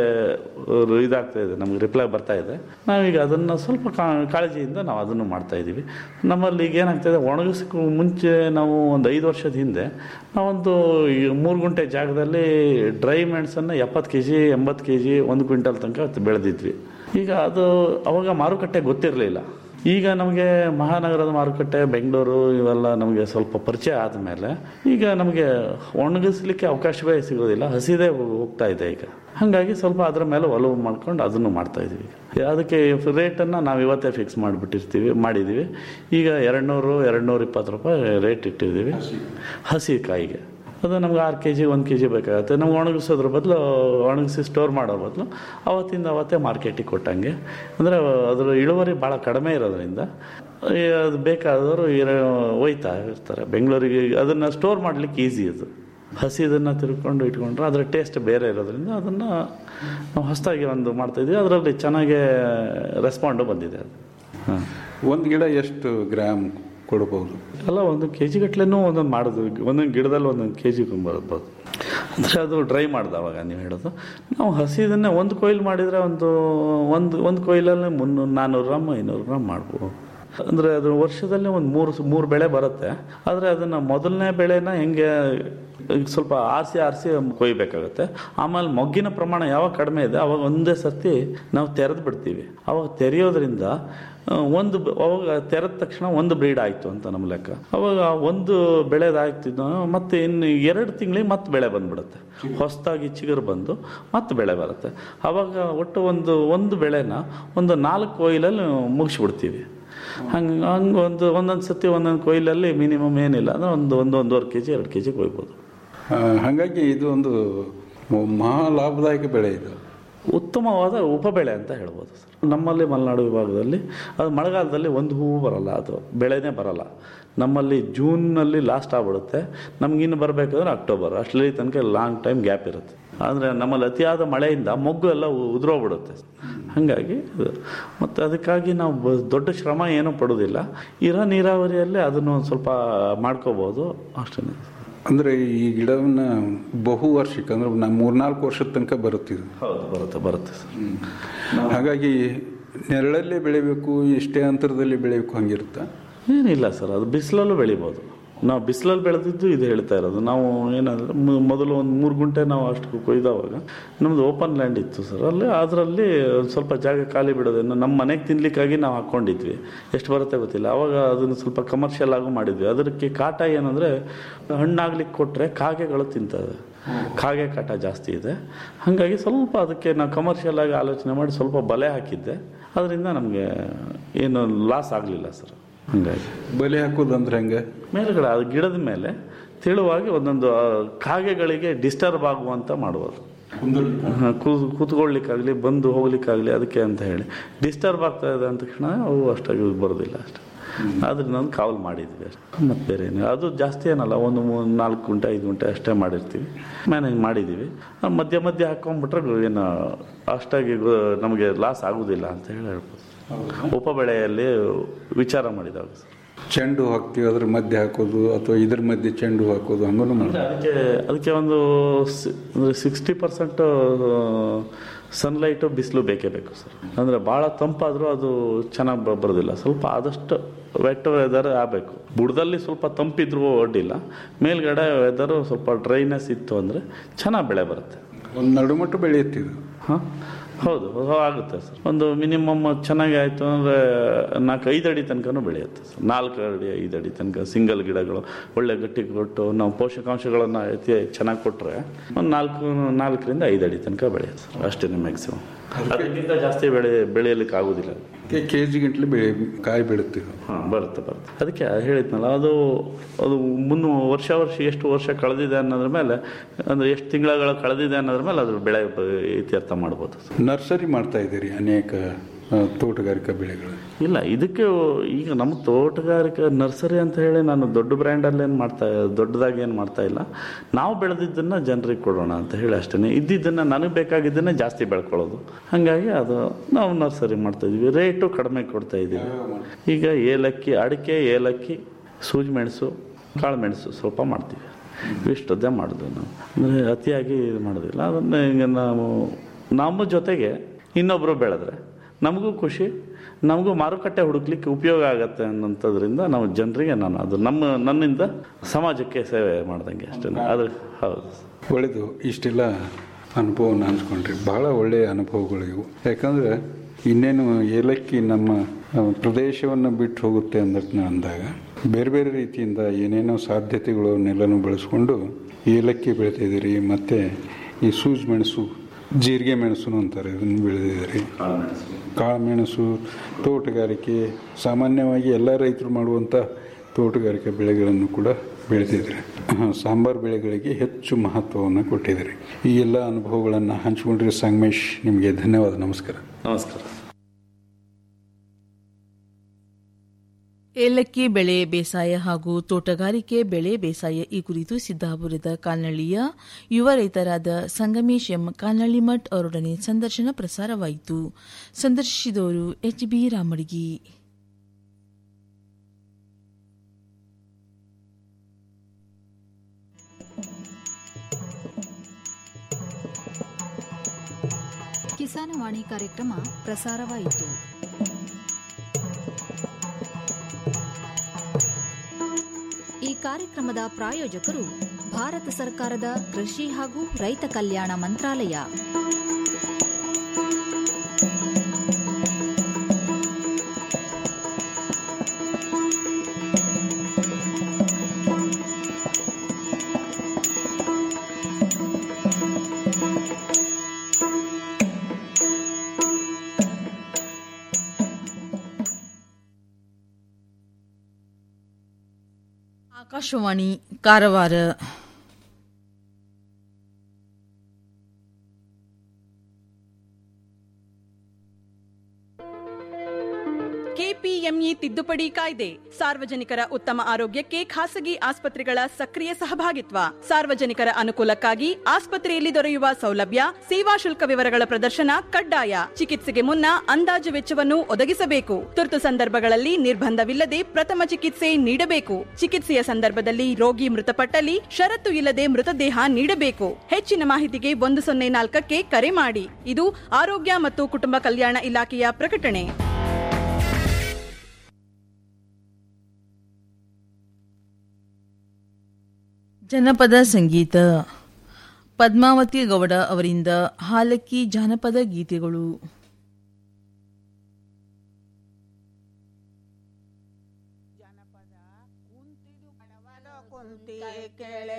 ಅಹ್, ಇದಾಗ್ತಾ ಇದೆ ನಮ್ಗೆ ರಿಪ್ಲೈ ಬರ್ತಾ ಇದೆ ನಾವೀಗ ಅದನ್ನು ಸ್ವಲ್ಪ ಕಾ- ಕಾಳಜಿಯಿಂದ ನಾವು ಅದನ್ನು ಮಾಡ್ತಾ ಇದ್ದೀವಿ ನಮ್ಮಲ್ಲಿ ಈಗ ಏನಾಗ್ತಾಯಿದೆ ಒಣಗಿಸಕ್ಕೂ ಮುಂಚೆ ನಾವು ಒಂದು ಐದು ವರ್ಷದ ಹಿಂದೆ ನಾವೊಂದು ಈ ಮೂರು ಗುಂಟೆ ಜಾಗದಲ್ಲಿ ಡ್ರೈ ಮೆಣಸನ್ನು ಎಪ್ಪತ್ತು ಕೆ ಜಿ ಎಂಬತ್ತು ಕೆ ಜಿ ಒಂದು ಕ್ವಿಂಟಲ್ ತನಕ ಬೆಳೆದಿದ್ವಿ ಈಗ ಅದು ಅವಾಗ ಮಾರುಕಟ್ಟೆ ಗೊತ್ತಿರಲಿಲ್ಲ ಈಗ ನಮಗೆ ಮಹಾನಗರದ ಮಾರುಕಟ್ಟೆ ಬೆಂಗಳೂರು ಇವೆಲ್ಲ ನಮಗೆ ಸ್ವಲ್ಪ ಪರಿಚಯ ಆದಮೇಲೆ ಈಗ ನಮಗೆ ಒಣಗಿಸ್ಲಿಕ್ಕೆ ಅವಕಾಶವೇ ಸಿಗೋದಿಲ್ಲ ಹಸಿದೇ ಹೋಗ್ತಾ ಇದೆ ಈಗ ಹಾಗಾಗಿ ಸ್ವಲ್ಪ ಅದರ ಮೇಲೆ ಒಲವು ಮಾಡ್ಕೊಂಡು ಅದನ್ನು ಮಾಡ್ತಾ ಇದೀವಿ ಅದಕ್ಕೆ ರೇಟನ್ನು ನಾವು ಇವತ್ತೇ ಫಿಕ್ಸ್ ಮಾಡಿಬಿಟ್ಟಿರ್ತೀವಿ ಮಾಡಿದ್ದೀವಿ ಈಗ ಎರಡು ನೂರು ಎರಡು ನೂರ ಇಪ್ಪತ್ತು ರೂಪಾಯಿ ರೇಟ್ ಇಟ್ಟಿದ್ದೀವಿ ಹಸಿ ಕಾಯಿಗೆ ಅದು ನಮ್ಗೆ ಆರು ಕೆ ಜಿ ಒಂದು ಕೆ ಜಿ ಬೇಕಾಗುತ್ತೆ ನಮ್ಗೆ ಒಣಗಿಸೋದ್ರ ಬದಲು ಒಣಗಿಸಿ ಸ್ಟೋರ್ ಮಾಡೋ ಬದಲು ಅವತ್ತಿಂದ ಅವತ್ತೇ ಮಾರ್ಕೆಟಿಗೆ ಕೊಟ್ಟಂಗೆ ಅಂದರೆ ಅದರ ಇಳುವರಿ ಭಾಳ ಕಡಿಮೆ ಇರೋದ್ರಿಂದ ಈ ಅದು ಬೇಕಾದವರು ಇರ ಒಯ್ತಾ ಇರ್ತಾರೆ ಬೆಂಗಳೂರಿಗೆ ಅದನ್ನು ಸ್ಟೋರ್ ಮಾಡಲಿಕ್ಕೆ ಈಸಿ ಅದು ಹಸಿದನ್ನು ತಿರ್ಕೊಂಡು ಇಟ್ಕೊಂಡ್ರೆ ಅದರ ಟೇಸ್ಟ್ ಬೇರೆ ಇರೋದ್ರಿಂದ ಅದನ್ನು ನಾವು ಹೊಸದಾಗಿ ಒಂದು ಮಾಡ್ತಾಯಿದ್ವಿ ಅದರಲ್ಲಿ ಚೆನ್ನಾಗೇ ರೆಸ್ಪಾಂಡು ಬಂದಿದೆ ಅದು ಹಾಂ ಒಂದು ಗಿಡ ಎಷ್ಟು ಗ್ರಾಮ್ ಕೊಡ್ಬೋದು ಅಲ್ಲ ಒಂದು ಕೆ ಜಿ ಗಟ್ಲೆನೂ ಒಂದೊಂದು ಮಾಡೋದು ಒಂದೊಂದು ಗಿಡದಲ್ಲಿ ಒಂದೊಂದು ಕೆ ಜಿ ಬರ್ಬೋದು ಅಂದರೆ ಅದು ಡ್ರೈ ಮಾಡ್ದವಾಗ ನೀವು ಹೇಳೋದು ನಾವು ಹಸಿದನ್ನೇ ಒಂದು ಕೊಯ್ಲು ಮಾಡಿದರೆ ಒಂದು ಒಂದು ಒಂದು ಕೊಯ್ಲಲ್ಲಿ ಮುನ್ನೂರು ನಾನ್ನೂರು ಗ್ರಾಮ್ ಐನೂರು ಗ್ರಾಮ್ ಮಾಡ್ಬೋದು ಅಂದರೆ ಅದು ವರ್ಷದಲ್ಲಿ ಒಂದು ಮೂರು ಮೂರು ಬೆಳೆ ಬರುತ್ತೆ ಆದರೆ ಅದನ್ನು ಮೊದಲನೇ ಬೆಳೆನ ಹೆಂಗೆ ಈಗ ಸ್ವಲ್ಪ ಆರಿಸಿ ಆರಿಸಿ ಕೊಯ್ಬೇಕಾಗುತ್ತೆ ಆಮೇಲೆ ಮೊಗ್ಗಿನ ಪ್ರಮಾಣ ಯಾವಾಗ ಕಡಿಮೆ ಇದೆ ಅವಾಗ ಒಂದೇ ಸರ್ತಿ ನಾವು ತೆರೆದು ಬಿಡ್ತೀವಿ ಅವಾಗ ತೆರೆಯೋದ್ರಿಂದ ಆ, ಒಂದು ಬ- ಅವಾಗ ತೆರೆದ ತಕ್ಷಣ ಒಂದು ಬ್ರೀಡ್ ಆಯಿತು ಅಂತ ನಮ್ಮ ಲೆಕ್ಕ ಅವಾಗ ಒಂದು ಬೆಳೆದಾಗ್ತಿದ್ದು ಮತ್ತೆ ಇನ್ನು ಎರಡು ತಿಂಗಳಿಗೆ ಮತ್ತೆ ಬೆಳೆ ಬಂದ್ಬಿಡುತ್ತೆ ಹೊಸದಾಗಿ ಚಿಗುರು ಬಂದು ಮತ್ತೆ ಬೆಳೆ ಬರುತ್ತೆ ಅವಾಗ ಒಟ್ಟು ಒಂದು ಒಂದು ಬೆಳೆನ ಒಂದು ನಾಲ್ಕು ಕೊಯ್ಲಲ್ಲಿ ಮುಗಿಸ್ಬಿಡ್ತೀವಿ ಹಂಗೆ ಹಂಗೆ ಒಂದು ಒಂದೊಂದು ಸತಿ ಒಂದೊಂದು ಕೊಯ್ಲಲ್ಲಿ ಮಿನಿಮಮ್ ಏನಿಲ್ಲ ಅಂದರೆ ಒಂದು ಒಂದು ಒಂದೂವರೆ ಕೆ ಜಿ ಎರಡು ಕೆ ಜಿ ಕೊಯ್ಬೋದು ಆ, ಹಾಗಾಗಿ ಇದು ಒಂದು ಮಹಾ ಲಾಭದಾಯಕ ಬೆಳೆ ಇದು ಉತ್ತಮವಾದ ಉಪಬೆಳೆ ಅಂತ ಹೇಳ್ಬೋದು ಸರ್ ನಮ್ಮಲ್ಲಿ ಮಲೆನಾಡು ವಿಭಾಗದಲ್ಲಿ ಅದು ಮಳೆಗಾಲದಲ್ಲಿ ಒಂದು ಹೂವು ಬರಲ್ಲ ಅದು ಬೆಳೆನೇ ಬರಲ್ಲ ನಮ್ಮಲ್ಲಿ ಜೂನ್ನಲ್ಲಿ ಲಾಸ್ಟ್ ಆಗ್ಬಿಡುತ್ತೆ ನಮಗಿನ್ನು ಬರಬೇಕಾದ್ರೆ ಅಕ್ಟೋಬರ್ ಅಷ್ಟರಲ್ಲಿ ತನಕ ಲಾಂಗ್ ಟೈಮ್ ಗ್ಯಾಪ್ ಇರುತ್ತೆ ಆದರೆ ನಮ್ಮಲ್ಲಿ ಅತಿಯಾದ ಮಳೆಯಿಂದ ಮೊಗ್ಗು ಎಲ್ಲ ಉ- ಉದುರೋಗ್ಬಿಡುತ್ತೆ ಹಾಗಾಗಿ ಇದು ಮತ್ತು ಅದಕ್ಕಾಗಿ ನಾವು ಬ- ದೊಡ್ಡ ಶ್ರಮ ಏನೂ ಪಡೋದಿಲ್ಲ ಇರೋ ನೀರಾವರಿಯಲ್ಲೇ ಅದನ್ನು ಒಂದು ಸ್ವಲ್ಪ ಮಾಡ್ಕೋಬೋದು ಅಷ್ಟೇ ಅಂದರೆ ಈ ಗಿಡವನ್ನ ಬಹು ವರ್ಷಕ್ಕೆ ಅಂದ್ರೆ ನಾ ಮೂರ್ನಾಲ್ಕು ವರ್ಷದ ತನಕ ಬರುತ್ತಿದ್ದು ಹೌದು ಬರುತ್ತೆ ಬರುತ್ತೆ ಸರ್ ಹಾಗಾಗಿ ನೆರಳಲ್ಲೇ ಬೆಳಿಬೇಕು ಇಷ್ಟೇ ಅಂತರದಲ್ಲಿ ಬೆಳಿಬೇಕು ಹಂಗಿರುತ್ತಾ ಏನಿಲ್ಲ ಸರ್ ಅದು ಬಿಸಿಲಲ್ಲೂ ಬೆಳಿಬೋದು ನಾವು ಬಿಸಿಲಲ್ಲಿ ಬೆಳೆದಿದ್ದು ಇದು ಹೇಳ್ತಾ ಇರೋದು ನಾವು ಏನಂದ್ರೆ ಮ- ಮೊದಲು ಒಂದು ಮೂರು ಗುಂಟೆ ನಾವು ಅಷ್ಟು ಕೊಯ್ದವಾಗ ನಮ್ದು ಓಪನ್ ಲ್ಯಾಂಡ್ ಇತ್ತು ಸರ್ ಅಲ್ಲಿ ಅದರಲ್ಲಿ ಒಂದ್ ಸ್ವಲ್ಪ ಜಾಗ ಖಾಲಿ ಬಿಡೋದನ್ನು ನಮ್ಮ ಮನೆಗೆ ತಿನ್ಲಿಕ್ಕಾಗಿ ನಾವು ಹಾಕ್ಕೊಂಡಿದ್ವಿ ಎಷ್ಟು ಬರುತ್ತೆ ಗೊತ್ತಿಲ್ಲ ಅವಾಗ ಅದನ್ನು ಸ್ವಲ್ಪ ಕಮರ್ಷಿಯಲ್ ಆಗು ಮಾಡಿದ್ವಿ ಅದಕ್ಕೆ ಕಾಟ ಏನಂದ್ರೆ ಹಣ್ಣಾಗ್ಲಿಕ್ಕೆ ಕೊಟ್ಟರೆ ಕಾಗೆಗಳು ತಿಂತವೆ ಕಾಗೆ ಕಾಟ ಜಾಸ್ತಿ ಇದೆ ಹಾಗಾಗಿ ಸ್ವಲ್ಪ ಅದಕ್ಕೆ ನಾವು ಕಮರ್ಷಿಯಲ್ ಆಗಿ ಆಲೋಚನೆ ಮಾಡಿ ಸ್ವಲ್ಪ ಬಲೆ ಹಾಕಿದ್ದೆ ಅದರಿಂದ ನಮಗೆ ಏನು ಲಾಸ್ ಆಗಲಿಲ್ಲ ಸರ್ ಹಾಗಾಗಿ ಬಲೆ ಹಾಕೋದಂದ್ರೆ ಹೆಂಗೆ ಮೇಲ್ಗಡೆ ಅದು ಗಿಡದ ಮೇಲೆ ತೆಳುವಾಗಿ ಒಂದೊಂದು ಆ, ಕಾಗೆಗಳಿಗೆ ಡಿಸ್ಟರ್ಬ್ ಆಗುವಂತ ಮಾಡುವುದು ಹಾ, ಕೂ- ಕೂತ್ಕೊಳ್ಳಿಕ್ಕಾಗ್ಲಿ ಬಂದು ಹೋಗ್ಲಿಕ್ಕಾಗ್ಲಿ ಅದಕ್ಕೆ ಅಂತ ಹೇಳಿ ಡಿಸ್ಟರ್ಬ್ ಆಗ್ತಾ ಇದೆ ಅಂತ ತಕ್ಷಣ ಅವು ಅಷ್ಟಾಗಿ ಬರೋದಿಲ್ಲ ಅಷ್ಟೇ ಆದ್ರಿಂದ ಒಂದು ಕಾವಲು ಮಾಡಿದ್ವಿ ಅಷ್ಟೇ ಮತ್ತೆ ಬೇರೆ ಏನು ಅದು ಜಾಸ್ತಿ ಏನಲ್ಲ ಒಂದು ಮೂರು ನಾಲ್ಕು ಗುಂಟೆ ಐದು ಗುಂಟೆ ಅಷ್ಟೇ ಮಾಡಿರ್ತೀವಿ ಮ್ಯಾನೇಜ್ ಮಾಡಿದ್ದೀವಿ ಆ ಮಧ್ಯ ಮಧ್ಯ ಹಾಕೊಂಡ್ಬಿಟ್ರೆ ಏನು ಅಷ್ಟಾಗಿ ಗೊ- ನಮಗೆ ಲಾಸ್ ಆಗುದಿಲ್ಲ ಅಂತ ಹೇಳಿ ಹೇಳ್ಬೋದು ಉಪಬೆಳೆಯಲ್ಲಿ ವಿಚಾರ ಮಾಡಿದಾಗ ಸರ್ ಚೆಂಡು ಹಾಕ್ತೀವಿ ಅದ್ರ ಮಧ್ಯೆ ಹಾಕೋದು ಅಥವಾ ಇದ್ರ ಮಧ್ಯೆ ಚೆಂಡು ಹಾಕೋದು ಹಂಗೂ ಅಂದ್ರೆ ಅದಕ್ಕೆ ಅದಕ್ಕೆ ಒಂದು ಸಿಕ್ಸ್ಟಿ ಪರ್ಸೆಂಟ್ ಸನ್ಲೈಟು ಬಿಸಿಲು ಬೇಕೇ ಬೇಕು ಸರ್ ಅಂದರೆ ಭಾಳ ತಂಪಾದರೂ ಅದು ಚೆನ್ನಾಗಿ ಬರೋದಿಲ್ಲ ಸ್ವಲ್ಪ ಆದಷ್ಟು ವೆಟ್ ವೆದರ್ ಆಗಬೇಕು ಬುಡದಲ್ಲಿ ಸ್ವಲ್ಪ ತಂಪಿದ್ರೂ ಅಡ್ಡಿಲ್ಲ ಮೇಲ್ಗಡೆ ವೆದರು ಸ್ವಲ್ಪ ಡ್ರೈನೆಸ್ ಇತ್ತು ಅಂದರೆ ಚೆನ್ನಾಗಿ ಬೆಳೆ ಬರುತ್ತೆ ಒಂದು ನಡುಮಟ್ಟು ಬೆಳೆಯುತ್ತೆ ಇದು ಹಾಂ ಹೌದು ಹೌ- ಆಗುತ್ತೆ ಸರ್ ಒಂದು ಮಿನಿಮಮ್ ಚೆನ್ನಾಗಿ ಆಯಿತು ಅಂದರೆ ನಾಲ್ಕು ಐದು ಅಡಿ ತನಕನೂ ಬೆಳೆಯುತ್ತೆ ಸರ್ ನಾಲ್ಕು ಅಡಿ ಐದು ಅಡಿ ತನಕ ಸಿಂಗಲ್ ಗಿಡಗಳು ಒಳ್ಳೆ ಗಟ್ಟಿ ಕೊಟ್ಟು ನಾವು ಪೋಷಕಾಂಶಗಳನ್ನು ಅತಿ ಚೆನ್ನಾಗಿ ಕೊಟ್ಟರೆ ಒಂದು ನಾಲ್ಕು ನಾಲ್ಕರಿಂದ ಐದು ಅಡಿ ತನಕ ಬೆಳೆಯುತ್ತೆ ಸರ್ ಅಷ್ಟೇ ಮ್ಯಾಕ್ಸಿಮಮ್ ಅದಕ್ಕಿಂತ ಜಾಸ್ತಿ ಬೆಳೆ ಬೆಳೆಯಲಿಕ್ಕೆ ಆಗೋದಿಲ್ಲ ಕೆ ಜಿ ಗಂಟ್ಲೆ ಬೆಳೆ ಕಾಯಿ ಬೀಳುತ್ತೆ ಇದು. ಹಾಂ ಬರುತ್ತೆ ಬರುತ್ತೆ ಅದಕ್ಕೆ ಹೇಳಿದ್ನಲ್ಲ ಅದು ಅದು ಮುನ್ನು ವರ್ಷ ವರ್ಷ ಎಷ್ಟು ವರ್ಷ ಕಳೆದಿದೆ ಅನ್ನೋದ್ರ ಮೇಲೆ ಅಂದರೆ ಎಷ್ಟು ತಿಂಗಳ ಕಳೆದಿದೆ ಅನ್ನೋದ್ರ ಮೇಲೆ ಅದ್ರ ಬೆಳೆ ಬ- ಇತ್ಯರ್ಥ ಮಾಡ್ಬೋದು ನರ್ಸರಿ ಮಾಡ್ತಾ ಇದ್ದೀರಿ ಅನೇಕ ಆ, ತೋಟಗಾರಿಕಾ ಬೆಳೆಗಳು ಇಲ್ಲ ಇದಕ್ಕೆ ಈಗ ನಮ್ಮ ತೋಟಗಾರಿಕೆ ನರ್ಸರಿ ಅಂತ ಹೇಳಿ ನಾನು ದೊಡ್ಡ ಬ್ರ್ಯಾಂಡಲ್ಲಿ ಏನು ಮಾಡ್ತಾ ದೊಡ್ಡದಾಗಿ ಏನು ಮಾಡ್ತಾ ಇಲ್ಲ ನಾವು ಬೆಳೆದಿದ್ದನ್ನು ಜನರಿಗೆ ಕೊಡೋಣ ಅಂತ ಹೇಳಿ ಅಷ್ಟೇ ಇದ್ದಿದ್ದನ್ನು ನನಗೆ ಬೇಕಾಗಿದ್ದನ್ನೇ ಜಾಸ್ತಿ ಬೆಳ್ಕೊಳ್ಳೋದು ಹಾಗಾಗಿ ಅದು ನಾವು ನರ್ಸರಿ ಮಾಡ್ತಾ ಇದೀವಿ ರೇಟು ಕಡಿಮೆ ಕೊಡ್ತಾ ಇದ್ದೀವಿ ಈಗ ಏಲಕ್ಕಿ ಅಡಿಕೆ ಏಲಕ್ಕಿ ಸೂಜಿ ಮೆಣಸು ಕಾಳು ಮೆಣಸು ಸ್ವಲ್ಪ ಮಾಡ್ತೀವಿ ಇಷ್ಟದ್ದೇ ಮಾಡೋದು ನಾವು ಅಂದರೆ ಅತಿಯಾಗಿ ಇದು ಮಾಡೋದಿಲ್ಲ ಅದನ್ನು ಈಗ ನಾವು ನಮ್ಮ ಜೊತೆಗೆ ಇನ್ನೊಬ್ಬರು ಬೆಳೆದ್ರೆ ನಮಗೂ ಖುಷಿ ನಮಗೂ ಮಾರುಕಟ್ಟೆ ಹುಡುಕ್ಲಿಕ್ಕೆ ಉಪಯೋಗ ಆಗತ್ತೆ ಅನ್ನೋಂಥದ್ರಿಂದ ನಾವು ಜನರಿಗೆ ನಾನು ಅದು ನಮ್ಮ ನನ್ನಿಂದ ಸಮಾಜಕ್ಕೆ ಸೇವೆ ಮಾಡ್ದಂಗೆ ಅಷ್ಟೇ ಅದು ಹೌದು ಒಳ್ಳೆಯದು ಇಷ್ಟೆಲ್ಲ ಅನುಭವನ ಹಂಚ್ಕೊಂಡ್ರಿ ಭಾಳ ಒಳ್ಳೆಯ ಅನುಭವಗಳು ಇವು ಯಾಕಂದರೆ ಇನ್ನೇನು ಏಲಕ್ಕಿ ನಮ್ಮ ಆ, ಪ್ರದೇಶವನ್ನು ಬಿಟ್ಟು ಹೋಗುತ್ತೆ ಅಂದಕ್ಕೆ ಅಂದಾಗ ಬೇರೆ ಬೇರೆ ರೀತಿಯಿಂದ ಏನೇನೋ ಸಾಧ್ಯತೆಗಳು ನೆಲನು ಬಳಸ್ಕೊಂಡು ಏಲಕ್ಕಿ ಬೆಳಿತಿದ್ದೀರಿ ಮತ್ತು ಈ ಸೂಜ್ ಮೆಣಸು ಜೀರಿಗೆ ಮೆಣಸು ಅಂತಾರೆ ಇದನ್ನು ಬೆಳೆದಿದ್ದೀರಿ ಕಾಳು ಮೆಣಸು ತೋಟಗಾರಿಕೆ ಸಾಮಾನ್ಯವಾಗಿ ಎಲ್ಲ ರೈತರು ಮಾಡುವಂಥ ತೋಟಗಾರಿಕೆ ಬೆಳೆಗಳನ್ನು ಕೂಡ ಬೆಳೆದಿದ್ದಾರೆ ಸಾಂಬಾರು ಬೆಳೆಗಳಿಗೆ ಹೆಚ್ಚು ಮಹತ್ವವನ್ನು ಕೊಟ್ಟಿದ್ದಾರೆ ಈ ಎಲ್ಲ ಅನುಭವಗಳನ್ನು ಹಂಚಿಕೊಂಡ್ರೆ ಸಂಗಮೇಶ್ ನಿಮಗೆ ಧನ್ಯವಾದ ನಮಸ್ಕಾರ ನಮಸ್ಕಾರ ಏಲಕ್ಕಿ ಬೆಳೆ ಬೇಸಾಯ ಹಾಗೂ ತೋಟಗಾರಿಕೆ ಬೆಳೆ ಬೇಸಾಯ ಈ ಕುರಿತು ಸಿದ್ದಾಪುರದ ಕಾಲ್ನಳ್ಳಿಯ ಯುವ ರೈತರಾದ ಸಂಗಮೇಶ್ ಎಂ ಕಾಲ್ನಳ್ಳಿಮಠ್ ಅವರೊಡನೆ ಸಂದರ್ಶನ ಪ್ರಸಾರವಾಯಿತು ಸಂದರ್ಶಿಸಿದವರು ಎಚ್ ಬಿ ರಾಮಡಿಗಿ ಕಿಸಾನವಾಣಿ ಕಾರ್ಯಕ್ರಮ ಪ್ರಸಾರವಾಯಿತು ಈ ಕಾರ್ಯಕ್ರಮದ ಪ್ರಾಯೋಜಕರು ಭಾರತ ಸರ್ಕಾರದ ಕೃಷಿ ಹಾಗೂ ರೈತ ಕಲ್ಯಾಣ ಮಂತ್ರಾಲಯ ಆಕಾಶವಾಣಿ ಕಾರವಾರ ಕೆಪಿಎಂಇ ತಿದ್ದುಪಡಿ ಕಾಯ್ದೆ ಸಾರ್ವಜನಿಕರ ಉತ್ತಮ ಆರೋಗ್ಯಕ್ಕೆ ಖಾಸಗಿ ಆಸ್ಪತ್ರೆಗಳ ಸಕ್ರಿಯ ಸಹಭಾಗಿತ್ವ ಸಾರ್ವಜನಿಕರ ಅನುಕೂಲಕ್ಕಾಗಿ ಆಸ್ಪತ್ರೆಯಲ್ಲಿ ದೊರೆಯುವ ಸೌಲಭ್ಯ ಸೇವಾ ಶುಲ್ಕ ವಿವರಗಳ ಪ್ರದರ್ಶನ ಕಡ್ಡಾಯ ಚಿಕಿತ್ಸೆಗೆ ಮುನ್ನ ಅಂದಾಜು ವೆಚ್ಚವನ್ನು ಒದಗಿಸಬೇಕು ತುರ್ತು ಸಂದರ್ಭಗಳಲ್ಲಿ ನಿರ್ಬಂಧವಿಲ್ಲದೆ ಪ್ರಥಮ ಚಿಕಿತ್ಸೆ ನೀಡಬೇಕು ಚಿಕಿತ್ಸೆಯ ಸಂದರ್ಭದಲ್ಲಿ ರೋಗಿ ಮೃತಪಟ್ಟಲ್ಲಿ ಷರತ್ತು ಇಲ್ಲದೆ ಮೃತದೇಹ ನೀಡಬೇಕು ಹೆಚ್ಚಿನ ಮಾಹಿತಿಗೆ ಒಂದು ಸೊನ್ನೆ ನಾಲ್ಕಕ್ಕೆ ಕರೆ ಮಾಡಿ ಇದು ಆರೋಗ್ಯ ಮತ್ತು ಕುಟುಂಬ ಕಲ್ಯಾಣ ಇಲಾಖೆಯ ಪ್ರಕಟಣೆ ಜನಪದ ಸಂಗೀತ ಪದ್ಮಾವತಿ ಗೌಡ ಅವರಿಂದ ಹಾಲಕ್ಕಿ ಜಾನಪದ ಗೀತೆಗಳು ಕುಂತಿ ಕೇಳೆ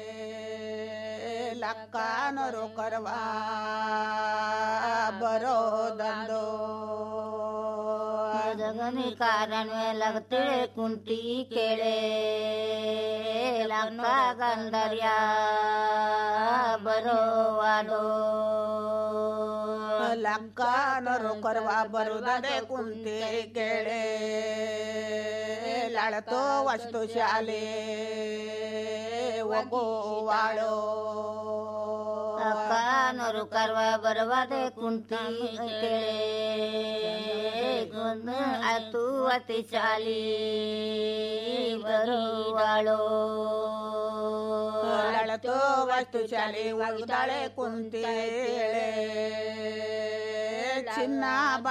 ಲಕ್ಕನರು ಕರವಾ ಬರೋದಂದು ಜಗನಿ ಕಾರಣವೇ ಲಗತಿಳೆ ಕುಂತಿ ಕೇಳೆ ಲಂಕ ಗಂಧರ್ಯ ಬರೋವಾಡೋ ಲಕ್ಕನರು ಕರವಾ ಬರುತ್ತದೆ ಕುಂತಿ ಕೇಳೆ ಲಳತೋ ವಸ್ತು ಶಾಲೆ ಒಗೋವಾಳೋ ಅಕ್ಕನರು ಕರ್ವ ಬರವಾದೆ ಕುಂತಿ ಕೇಳೆ ಗುಂದು ಆತು ಅತಿ ಚಾಲಿ ಬರುವಾಳೋ ಲಳತೋ ವಸ್ತು ಶಾಲೆ ಒಗ್ದಾಳೆ ಕುಂತಿ ಚಿನ್ನ